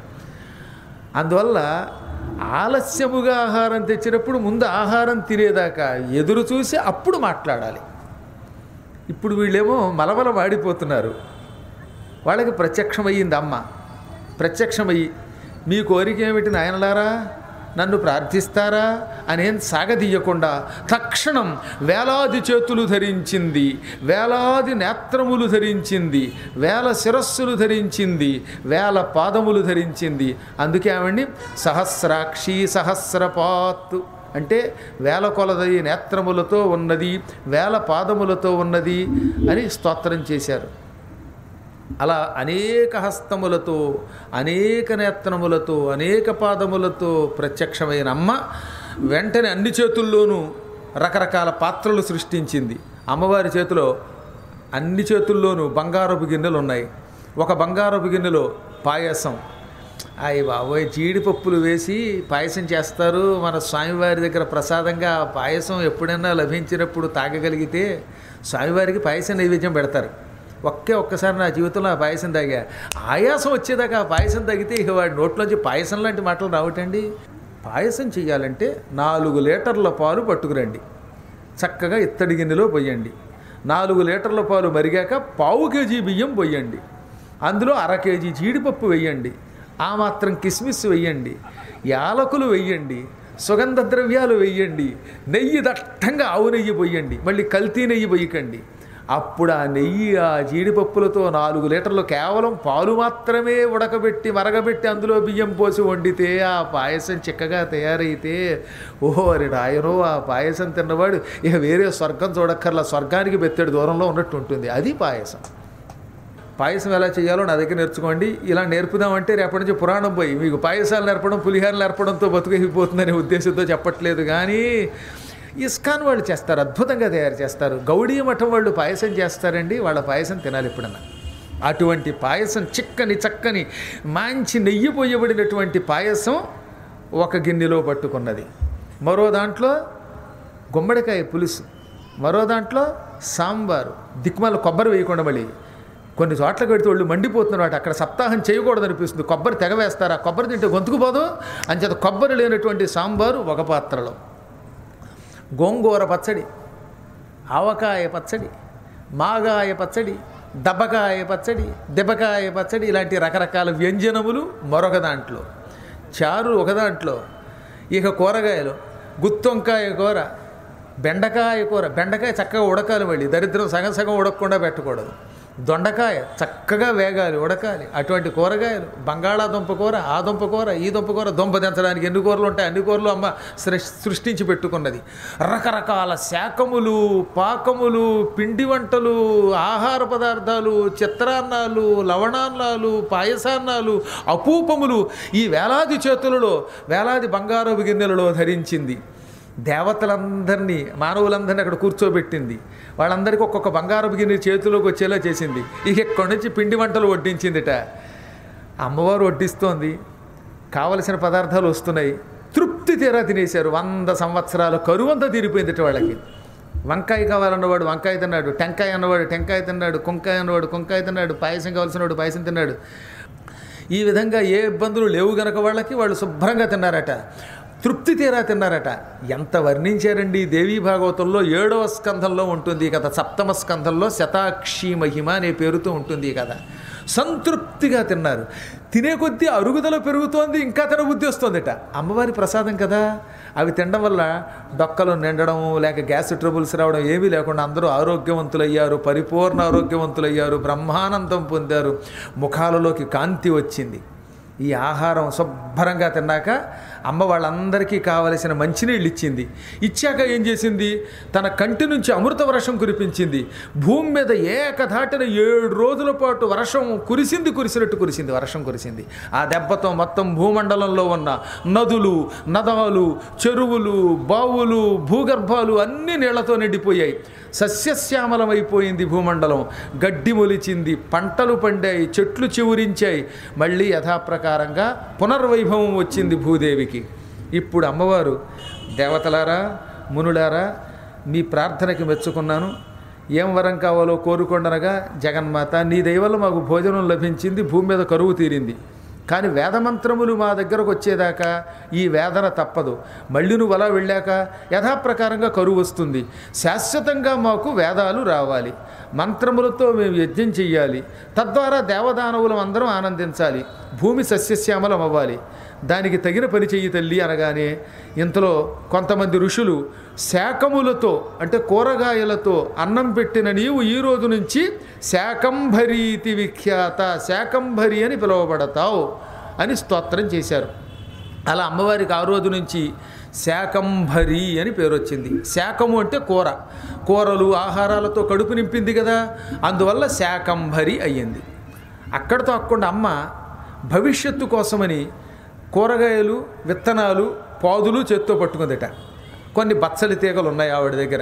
అందువల్ల ఆలస్యముగా ఆహారం తెచ్చినప్పుడు ముందు ఆహారం తినేదాకా ఎదురు చూసి అప్పుడు మాట్లాడాలి ఇప్పుడు వీళ్ళేమో మలమల వాడిపోతున్నారు వాళ్ళకి ప్రత్యక్షమయ్యింది అమ్మ ప్రత్యక్షమయ్యి మీ కోరిక ఏమిటి నాయనలారా నన్ను ప్రార్థిస్తారా అనేం సాగదీయకుండా తక్షణం వేలాది చేతులు ధరించింది వేలాది నేత్రములు ధరించింది వేల శిరస్సులు ధరించింది వేల పాదములు ధరించింది అందుకే ఆవిడ్ని సహస్రాక్షి సహస్రపాత్ అంటే వేల కొలది నేత్రములతో ఉన్నది వేల పాదములతో ఉన్నది అని స్తోత్రం చేశారు అలా అనేక హస్తములతో అనేక నేత్రములతో అనేక పాదములతో ప్రత్యక్షమైన అమ్మ వెంటనే అన్ని చేతుల్లోనూ రకరకాల పాత్రలు సృష్టించింది అమ్మవారి చేతిలో అన్ని చేతుల్లోనూ బంగారపు గిన్నెలు ఉన్నాయి ఒక బంగారపు గిన్నెలో పాయసం అయ్యి బాబోయ్ జీడిపప్పులు వేసి పాయసం చేస్తారు మన స్వామివారి దగ్గర ప్రసాదంగా ఆ పాయసం ఎప్పుడైనా లభించినప్పుడు తాగగలిగితే స్వామివారికి పాయసం నైవేద్యం పెడతారు ఒకే ఒక్కసారి నా జీవితంలో ఆ పాయసం తాగా ఆయాసం వచ్చేదాకా ఆ పాయసం తాగితే ఇక వాడి నోట్లోంచి పాయసం లాంటి మాటలు రావటండి పాయసం చేయాలంటే నాలుగు లీటర్ల పాలు పట్టుకురండి చక్కగా ఇత్తడి గిన్నెలో పోయండి నాలుగు లీటర్ల పాలు మరిగాక పావు కేజీ బియ్యం పోయండి అందులో అర కేజీ జీడిపప్పు వేయండి ఆ మాత్రం కిస్మిస్ వేయండి యాలకులు వేయండి సుగంధ ద్రవ్యాలు వేయండి నెయ్యి దట్టంగా ఆవు నెయ్యి పోయండి మళ్ళీ కల్తీ నెయ్యి పోయకండి అప్పుడు ఆ నెయ్యి ఆ జీడిపప్పులతో నాలుగు లీటర్లు కేవలం పాలు మాత్రమే ఉడకబెట్టి మరగబెట్టి అందులో బియ్యం పోసి వండితే ఆ పాయసం చిక్కగా తయారైతే ఓహో అరే రాయనో ఆ పాయసం తిన్నవాడు ఇక వేరే స్వర్గం చూడక్కర్లా స్వర్గానికి బెత్తడి దూరంలో ఉన్నట్టు ఉంటుంది అది పాయసం పాయసం ఎలా చేయాలో నా దగ్గర నేర్చుకోండి ఇలా నేర్పుదామంటే రేపటి నుంచి పురాణం పోయి మీకు పాయసాలు నేర్పడం పులిహారలు నేర్పడంతో బతుకైపోతుందనే ఉద్దేశంతో చెప్పట్లేదు కానీ ఇస్కాన్ వాళ్ళు చేస్తారు అద్భుతంగా తయారు చేస్తారు గౌడీ మఠం వాళ్ళు పాయసం చేస్తారండి వాళ్ళ పాయసం తినాలి ఎప్పుడన్నా అటువంటి పాయసం చిక్కని చక్కని మంచి నెయ్యి పోయబడినటువంటి పాయసం ఒక గిన్నెలో పట్టుకున్నది మరో దాంట్లో గుమ్మడికాయ పులుసు మరో దాంట్లో సాంబారు దిక్కుమాల కొబ్బరి వేయకుండా మళ్ళీ కొన్ని చోట్ల పెడితే వాళ్ళు మండిపోతున్నారు అక్కడ సప్తాహం చేయకూడదు అనిపిస్తుంది కొబ్బరి తెగ వేస్తారు ఆ కొబ్బరి తింటే గొంతుకుపోదు అంచేత కొబ్బరి లేనటువంటి సాంబారు ఒక పాత్రలో గోంగూర పచ్చడి ఆవకాయ పచ్చడి మాగాయ పచ్చడి దబ్బకాయ పచ్చడి దెబ్బకాయ పచ్చడి ఇలాంటి రకరకాల వ్యంజనములు మరొక దాంట్లో చారు ఒక దాంట్లో ఇక కూరగాయలు గుత్తొంకాయ కూర బెండకాయ కూర బెండకాయ చక్కగా ఉడకాలి మళ్ళీ దరిద్రం సగం సగం ఉడకకుండా పెట్టకూడదు దొండకాయ చక్కగా వేగాలి ఉడకాలి అటువంటి కూరగాయలు బంగాళాదుంప కూర ఆ దుంప కూర ఈ దుంప కూర దుంప దించడానికి ఎన్ని కూరలు ఉంటాయి అన్ని కూరలు అమ్మ సృ- సృష్టించి పెట్టుకున్నది రకరకాల శాకములు పాకములు పిండి వంటలు ఆహార పదార్థాలు చిత్రాన్నాలు లవణాన్నాలు పాయసాన్నాలు అపూపములు ఈ వేలాది చేతులలో వేలాది బంగారపు గిన్నెలలో ధరించింది దేవతలందరినీ మానవులందరినీ అక్కడ కూర్చోబెట్టింది వాళ్ళందరికీ ఒక్కొక్క బంగారపు గిన్నె చేతిలోకి వచ్చేలా చేసింది ఇక ఇక్కడి నుంచి పిండి వంటలు వడ్డించిందిట అమ్మవారు వడ్డిస్తోంది కావలసిన పదార్థాలు వస్తున్నాయి తృప్తి తీరా తినేశారు వంద సంవత్సరాల కరువంతా తీరిపోయిందిట వాళ్ళకి వంకాయ కావాలన్నవాడు వంకాయ తిన్నాడు టెంకాయ అన్నవాడు టెంకాయ తిన్నాడు కుంకాయ అన్నవాడు కుంకాయ తిన్నాడు పాయసం కావాల్సినవాడు పాయసం తిన్నాడు ఈ విధంగా ఏ ఇబ్బందులు లేవు గనక వాళ్ళకి వాళ్ళు శుభ్రంగా తిన్నారట తృప్తి తీరా తిన్నారట ఎంత వర్ణించారండి దేవీ భాగవతంలో ఏడవ స్కంధంలో ఉంటుంది ఈ కథ సప్తమ స్కంధంలో శతాక్షి మహిమ అనే పేరుతో ఉంటుంది ఈ కథ సంతృప్తిగా తిన్నారు తినే కొద్దీ అరుగుదల పెరుగుతోంది ఇంకా తినబుద్ధి వస్తుందిట అమ్మవారి ప్రసాదం కదా అవి తినడం వల్ల డొక్కలు నిండడం లేక గ్యాస్ ట్రబుల్స్ రావడం ఏమీ లేకుండా అందరూ ఆరోగ్యవంతులయ్యారు పరిపూర్ణ ఆరోగ్యవంతులయ్యారు బ్రహ్మానందం పొందారు ముఖాలలోకి కాంతి వచ్చింది ఈ ఆహారం శుభ్రంగా తిన్నాక అమ్మ వాళ్ళందరికీ కావలసిన మంచినీళ్ళు ఇచ్చింది ఇచ్చాక ఏం చేసింది తన కంటి నుంచి అమృత వర్షం కురిపించింది భూమి మీద ఏకధాటిన ఏడు రోజుల పాటు వర్షం కురిసింది కురిసినట్టు కురిసింది వర్షం కురిసింది ఆ దెబ్బతో మొత్తం భూమండలంలో ఉన్న నదులు నదాలు చెరువులు బావులు భూగర్భాలు అన్ని నీళ్లతో నిండిపోయాయి సస్యశ్యామలమైపోయింది భూమండలం గడ్డి మొలిచింది పంటలు పండాయి చెట్లు చివురించాయి మళ్ళీ యథాప్రకారంగా పునర్వైభవం వచ్చింది భూదేవికి ఇప్పుడు అమ్మవారు దేవతలారా మునులారా మీ ప్రార్థనకి మెచ్చుకున్నాను ఏం వరం కావాలో కోరుకొండనగా జగన్మాత నీ దయవల్ల మాకు భోజనం లభించింది భూమి మీద కరువు తీరింది కానీ వేదమంత్రములు మా దగ్గరకు వచ్చేదాకా ఈ వేదన తప్పదు మళ్ళీ నువ్వు అలా వెళ్ళాక యథాప్రకారంగా కరువు వస్తుంది శాశ్వతంగా మాకు వేదాలు రావాలి మంత్రములతో మేము యజ్ఞం చెయ్యాలి తద్వారా దేవదానవులం అందరం ఆనందించాలి భూమి సస్యశ్యామలం అవ్వాలి దానికి తగిన పని చెయ్యి తల్లి అనగానే ఇంతలో కొంతమంది ఋషులు శాకములతో అంటే కూరగాయలతో అన్నం పెట్టిన నీవు ఈ రోజు నుంచి శాకంభరీతి విఖ్యాత శాకంభరి అని పిలువబడతావు అని స్తోత్రం చేశారు అలా అమ్మవారికి ఆ రోజు నుంచి శాకంభరి అని పేరు వచ్చింది శాకము అంటే కూర కూరలు ఆహారాలతో కడుపు నింపింది కదా అందువల్ల శాకంభరి అయ్యింది అక్కడితో అక్కడ అమ్మ భవిష్యత్తు కోసమని కూరగాయలు విత్తనాలు పాదులు చేత్తో పట్టుకుందట కొన్ని బచ్చలి తీగలు ఉన్నాయి ఆవిడ దగ్గర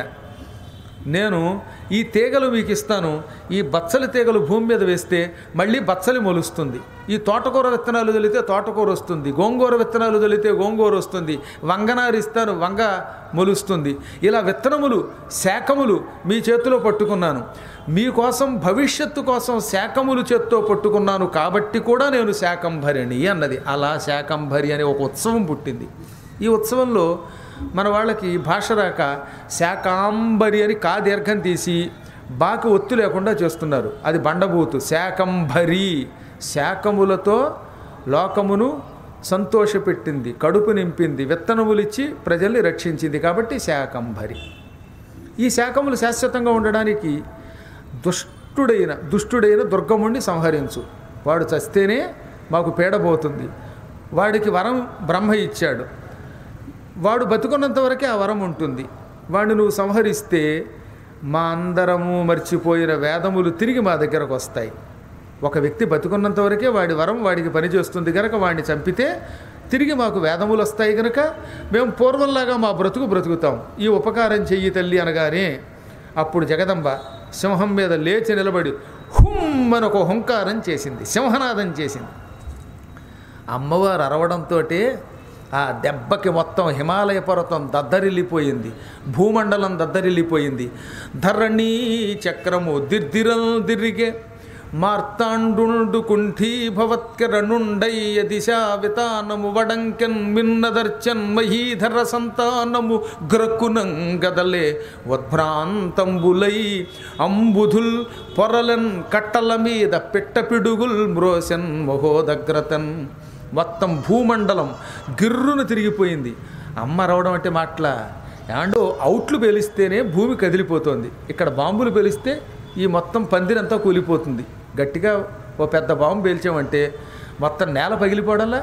నేను ఈ తీగలు మీకు ఇస్తాను ఈ బచ్చలి తీగలు భూమి మీద వేస్తే మళ్ళీ బచ్చలి మొలుస్తుంది ఈ తోటకూర విత్తనాలు తొలితే తోటకూర వస్తుంది గోంగూర విత్తనాలు తొలితే గోంగూర వస్తుంది వంగనారు ఇస్తాను వంగ మొలుస్తుంది ఇలా విత్తనములు శాఖములు మీ చేతిలో పట్టుకున్నాను మీకోసం భవిష్యత్తు కోసం శాఖములు చేత్తో పట్టుకున్నాను కాబట్టి కూడా నేను శాకంభరిణి అన్నది అలా శాకంభరి అనే ఒక ఉత్సవం పుట్టింది ఈ ఉత్సవంలో మన వాళ్ళకి భాష రాక శాకాంబరి అని కా దీర్ఘం తీసి బాకి ఒత్తు లేకుండా చేస్తున్నారు అది బండబూతు శాకంభరి శాకములతో లోకమును సంతోషపెట్టింది కడుపు నింపింది విత్తనములిచ్చి ప్రజల్ని రక్షించింది కాబట్టి శాకంభరి ఈ శాకములు శాశ్వతంగా ఉండడానికి దుష్టుడైన దుష్టుడైన దుర్గముణ్ణి సంహరించు వాడు చస్తేనే మాకు పీడబోతుంది వాడికి వరం బ్రహ్మ ఇచ్చాడు వాడు బతుకున్నంత వరకే ఆ వరం ఉంటుంది వాడిని నువ్వు సంహరిస్తే మా అందరము మర్చిపోయిన వేదములు తిరిగి మా దగ్గరకు వస్తాయి ఒక వ్యక్తి బతుకున్నంత వరకే వాడి వరం వాడికి పనిచేస్తుంది కనుక వాడిని చంపితే తిరిగి మాకు వేదములు వస్తాయి కనుక మేము పూర్వంలాగా మా బ్రతుకు బ్రతుకుతాం ఈ ఉపకారం చెయ్యి తల్లి అనగానే అప్పుడు జగదంబ సింహం మీద లేచి నిలబడి హుమ్ అని ఒక హుంకారం చేసింది సింహనాదం చేసింది అమ్మవారు అరవడంతో ఆ దెబ్బకి మొత్తం హిమాలయ పర్వతం దద్దరిల్లిపోయింది భూమండలం దద్దరిల్లిపోయింది ధరణి చక్రము దిర్దిరల్ దిరిగే మార్తాండు కుంఠీభవత్కరణుండయ్య దిశా వితానము వడంకెన్ మిన్నదర్చన్ మహీధర సంతానము గ్రక్కునంగదలే ఉద్భ్రాంతంబులై అంబుధుల్ పొరలన్ కట్టల మీద పిట్టపిడుగుల్ మ్రోసెన్ మహోదగ్రతన్ మొత్తం భూమండలం గిర్రును తిరిగిపోయింది అమ్మ రవడం అంటే మాటల ఏమండో అవుట్లు పేలిస్తేనే భూమి కదిలిపోతుంది ఇక్కడ బాంబులు పేలిస్తే ఈ మొత్తం పందిరంతా కూలిపోతుంది గట్టిగా ఓ పెద్ద బాంబు పేల్చామంటే మొత్తం నేల పగిలిపోవడంలా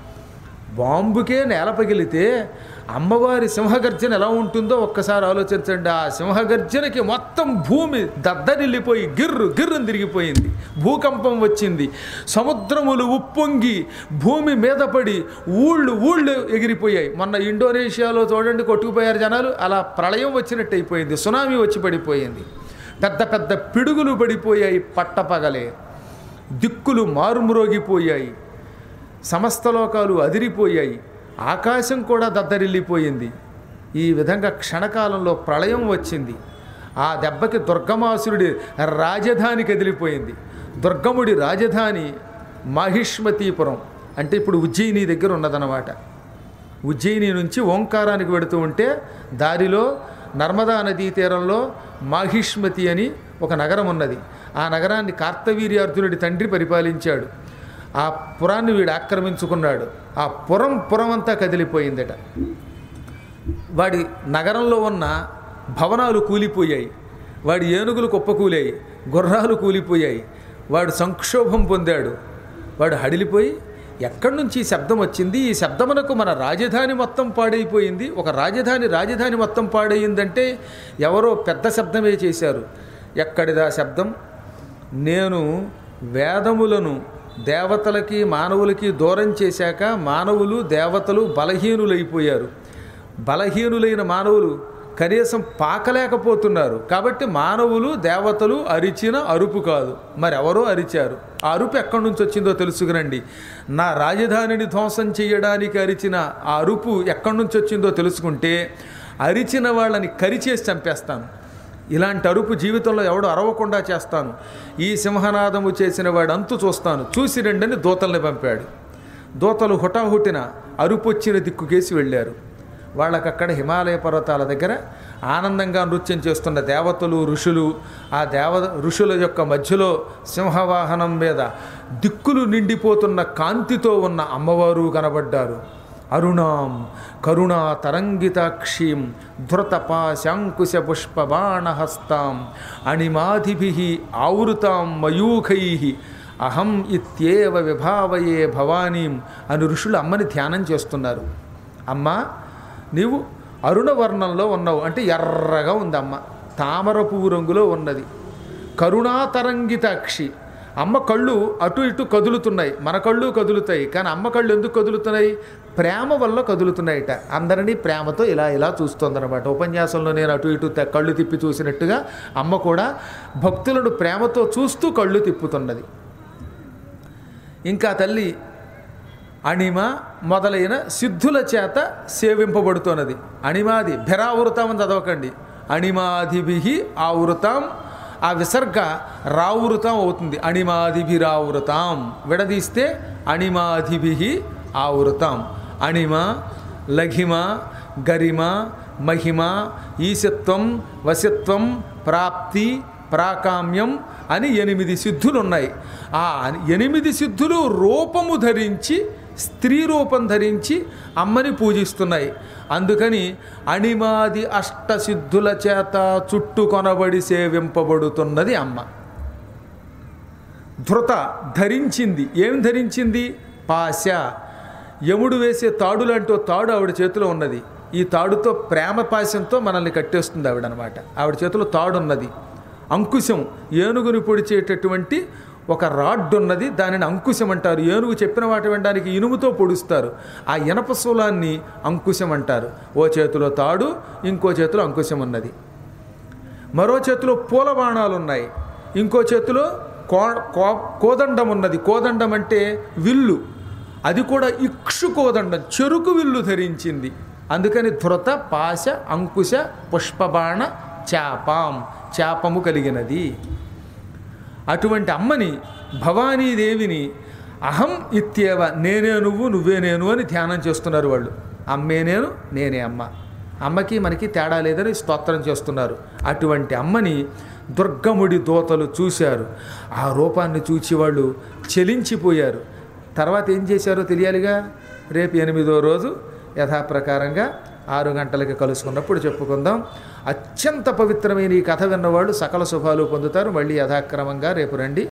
బాంబుకే నేల పగిలితే అమ్మవారి సింహగర్జన ఎలా ఉంటుందో ఒక్కసారి ఆలోచించండి ఆ సింహగర్జనకి మొత్తం భూమి దద్దరిల్లిపోయి గిర్రు గిర్రుని తిరిగిపోయింది భూకంపం వచ్చింది సముద్రములు ఉప్పొంగి భూమి మీద పడి ఊళ్ళు ఊళ్ళు ఎగిరిపోయాయి మొన్న ఇండోనేషియాలో చూడండి కొట్టుకుపోయారు జనాలు అలా ప్రళయం వచ్చినట్టు అయిపోయింది సునామీ వచ్చి పడిపోయింది పెద్ద పెద్ద పిడుగులు పడిపోయాయి పట్టపగలే దిక్కులు మారుమ్రోగిపోయాయి సమస్త లోకాలు అదిరిపోయాయి ఆకాశం కూడా దద్దరిల్లిపోయింది ఈ విధంగా క్షణకాలంలో ప్రళయం వచ్చింది ఆ దెబ్బకి దుర్గమాసురుడి రాజధాని కదిలిపోయింది దుర్గముడి రాజధాని మాహిష్మతీపురం అంటే ఇప్పుడు ఉజ్జయిని దగ్గర ఉన్నదన్నమాట ఉజ్జయిని నుంచి ఓంకారానికి వెడుతూ ఉంటే దారిలో నర్మదా నదీ తీరంలో మాహిష్మతి అని ఒక నగరం ఉన్నది ఆ నగరాన్ని కార్తవీర్యార్జునుడి తండ్రి పరిపాలించాడు ఆ పురాన్ని వీడు ఆక్రమించుకున్నాడు ఆ పురం పురం అంతా కదిలిపోయిందట వాడి నగరంలో ఉన్న భవనాలు కూలిపోయాయి వాడి ఏనుగులు కుప్పకూలాయి గుర్రాలు కూలిపోయాయి వాడు సంక్షోభం పొందాడు వాడు హడిలిపోయి ఎక్కడి నుంచి ఈ శబ్దం వచ్చింది ఈ శబ్దమునకు మన రాజధాని మొత్తం పాడైపోయింది ఒక రాజధాని రాజధాని మొత్తం పాడైందంటే ఎవరో పెద్ద శబ్దమే చేశారు ఎక్కడిదా శబ్దం నేను వేదములను దేవతలకి మానవులకి దూరం చేశాక మానవులు దేవతలు బలహీనులైపోయారు బలహీనులైన మానవులు కనీసం పాకలేకపోతున్నారు కాబట్టి మానవులు దేవతలు అరిచిన అరుపు కాదు మరెవరో అరిచారు ఆ అరుపు ఎక్కడి నుంచి వచ్చిందో తెలుసుకురండి నా రాజధానిని ధ్వంసం చేయడానికి అరిచిన ఆ అరుపు ఎక్కడి నుంచి వచ్చిందో తెలుసుకుంటే అరిచిన వాళ్ళని కరిచేసి చంపేస్తాను ఇలాంటి అరుపు జీవితంలో ఎవడు అరవకుండా చేస్తాను ఈ సింహనాదము చేసిన వాడు అంతు చూస్తాను చూసి రెండని దూతల్ని పంపాడు దూతలు హుటాహుటిన అరుపు వచ్చిన దిక్కుకేసి వెళ్ళారు వాళ్ళకక్కడ హిమాలయ పర్వతాల దగ్గర ఆనందంగా నృత్యం చేస్తున్న దేవతలు ఋషులు ఆ దేవ ఋషుల యొక్క మధ్యలో సింహవాహనం మీద దిక్కులు నిండిపోతున్న కాంతితో ఉన్న అమ్మవారు కనబడ్డారు అరుణాం కరుణా తరంగితాక్షీం ధృతపాశాంకుశ పుష్పబాణహస్తాం అణిమాధిభి ఆవృతాం మయూఖై అహం ఇత్యేవ విభావయే భవానీం అని ఋషులు అమ్మని ధ్యానం చేస్తున్నారు అమ్మ నీవు అరుణవర్ణంలో ఉన్నావు అంటే ఎర్రగా ఉంది అమ్మ తామర పువ్వు రంగులో ఉన్నది కరుణాతరంగితాక్షి అమ్మ కళ్ళు అటు ఇటు కదులుతున్నాయి మన కళ్ళు కదులుతాయి కానీ అమ్మ కళ్ళు ఎందుకు కదులుతున్నాయి ప్రేమ వల్ల కదులుతున్నాయిట అందరినీ ప్రేమతో ఇలా ఇలా చూస్తోందనమాట ఉపన్యాసంలో నేను అటు ఇటు త- కళ్ళు తిప్పి చూసినట్టుగా అమ్మ కూడా భక్తులను ప్రేమతో చూస్తూ కళ్ళు తిప్పుతున్నది ఇంకా తల్లి అణిమ మొదలైన సిద్ధుల చేత సేవింపబడుతున్నది అణిమాది భెరావృతం అని చదవకండి అణిమాదిభి ఆవృతం ఆ విసర్గ రావృతం అవుతుంది అణిమాదిభిరావృతం విడదీస్తే అణిమాదిభి ఆవృతం అణిమ లఘిమ గరిమ మహిమ ఈశత్వం వశత్వం ప్రాప్తి ప్రాకామ్యం అని ఎనిమిది సిద్ధులు ఉన్నాయి ఆ ఎనిమిది సిద్ధులు రూపము ధరించి స్త్రీ రూపం ధరించి అమ్మని పూజిస్తున్నాయి అందుకని అణిమాది అష్టసిద్ధుల చేత చుట్టుకొనబడి సేవింపబడుతున్నది అమ్మ ధృత ధరించింది ఏం ధరించింది పాశ యముడు వేసే తాడు లాంటి ఓ తాడు ఆవిడ చేతిలో ఉన్నది ఈ తాడుతో ప్రేమ పాశంతో మనల్ని కట్టేస్తుంది ఆవిడ అనమాట ఆవిడ చేతిలో తాడు ఉన్నది అంకుశం ఏనుగుని పొడిచేటటువంటి ఒక రాడ్ ఉన్నది దానిని అంకుశం అంటారు ఏనుగు చెప్పిన వాటి వినడానికి ఇనుముతో పొడుస్తారు ఆ ఇనప శూలాన్ని అంకుశం అంటారు ఓ చేతిలో తాడు ఇంకో చేతిలో అంకుశం ఉన్నది మరో చేతిలో పూల బాణాలు ఉన్నాయి ఇంకో చేతిలో కో కో- కోదండం ఉన్నది కోదండం అంటే విల్లు అది కూడా ఇక్షు కోదండం చెరుకు విల్లు ధరించింది అందుకని ధృత పాశ అంకుశ పుష్పబాణ చాపాం చాపము కలిగినది అటువంటి అమ్మని భవానీదేవిని అహం ఇత్యేవ నేనే నువ్వు నువ్వే నేను అని ధ్యానం చేస్తున్నారు వాళ్ళు అమ్మే నేను నేనే అమ్మ అమ్మకి మనకి తేడా లేదని స్తోత్రం చేస్తున్నారు అటువంటి అమ్మని దుర్గముడి దోతలు చూశారు ఆ రూపాన్ని చూచి వాళ్ళు చెలించిపోయారు తర్వాత ఏం చేశారో తెలియాలిగా రేపు ఎనిమిదో రోజు యథాప్రకారంగా ఆరు గంటలకి కలుసుకున్నప్పుడు చెప్పుకుందాం అత్యంత పవిత్రమైన ఈ కథ విన్నవాళ్ళు సకల శుభాలు పొందుతారు మళ్ళీ యథాక్రమంగా రేపు రండి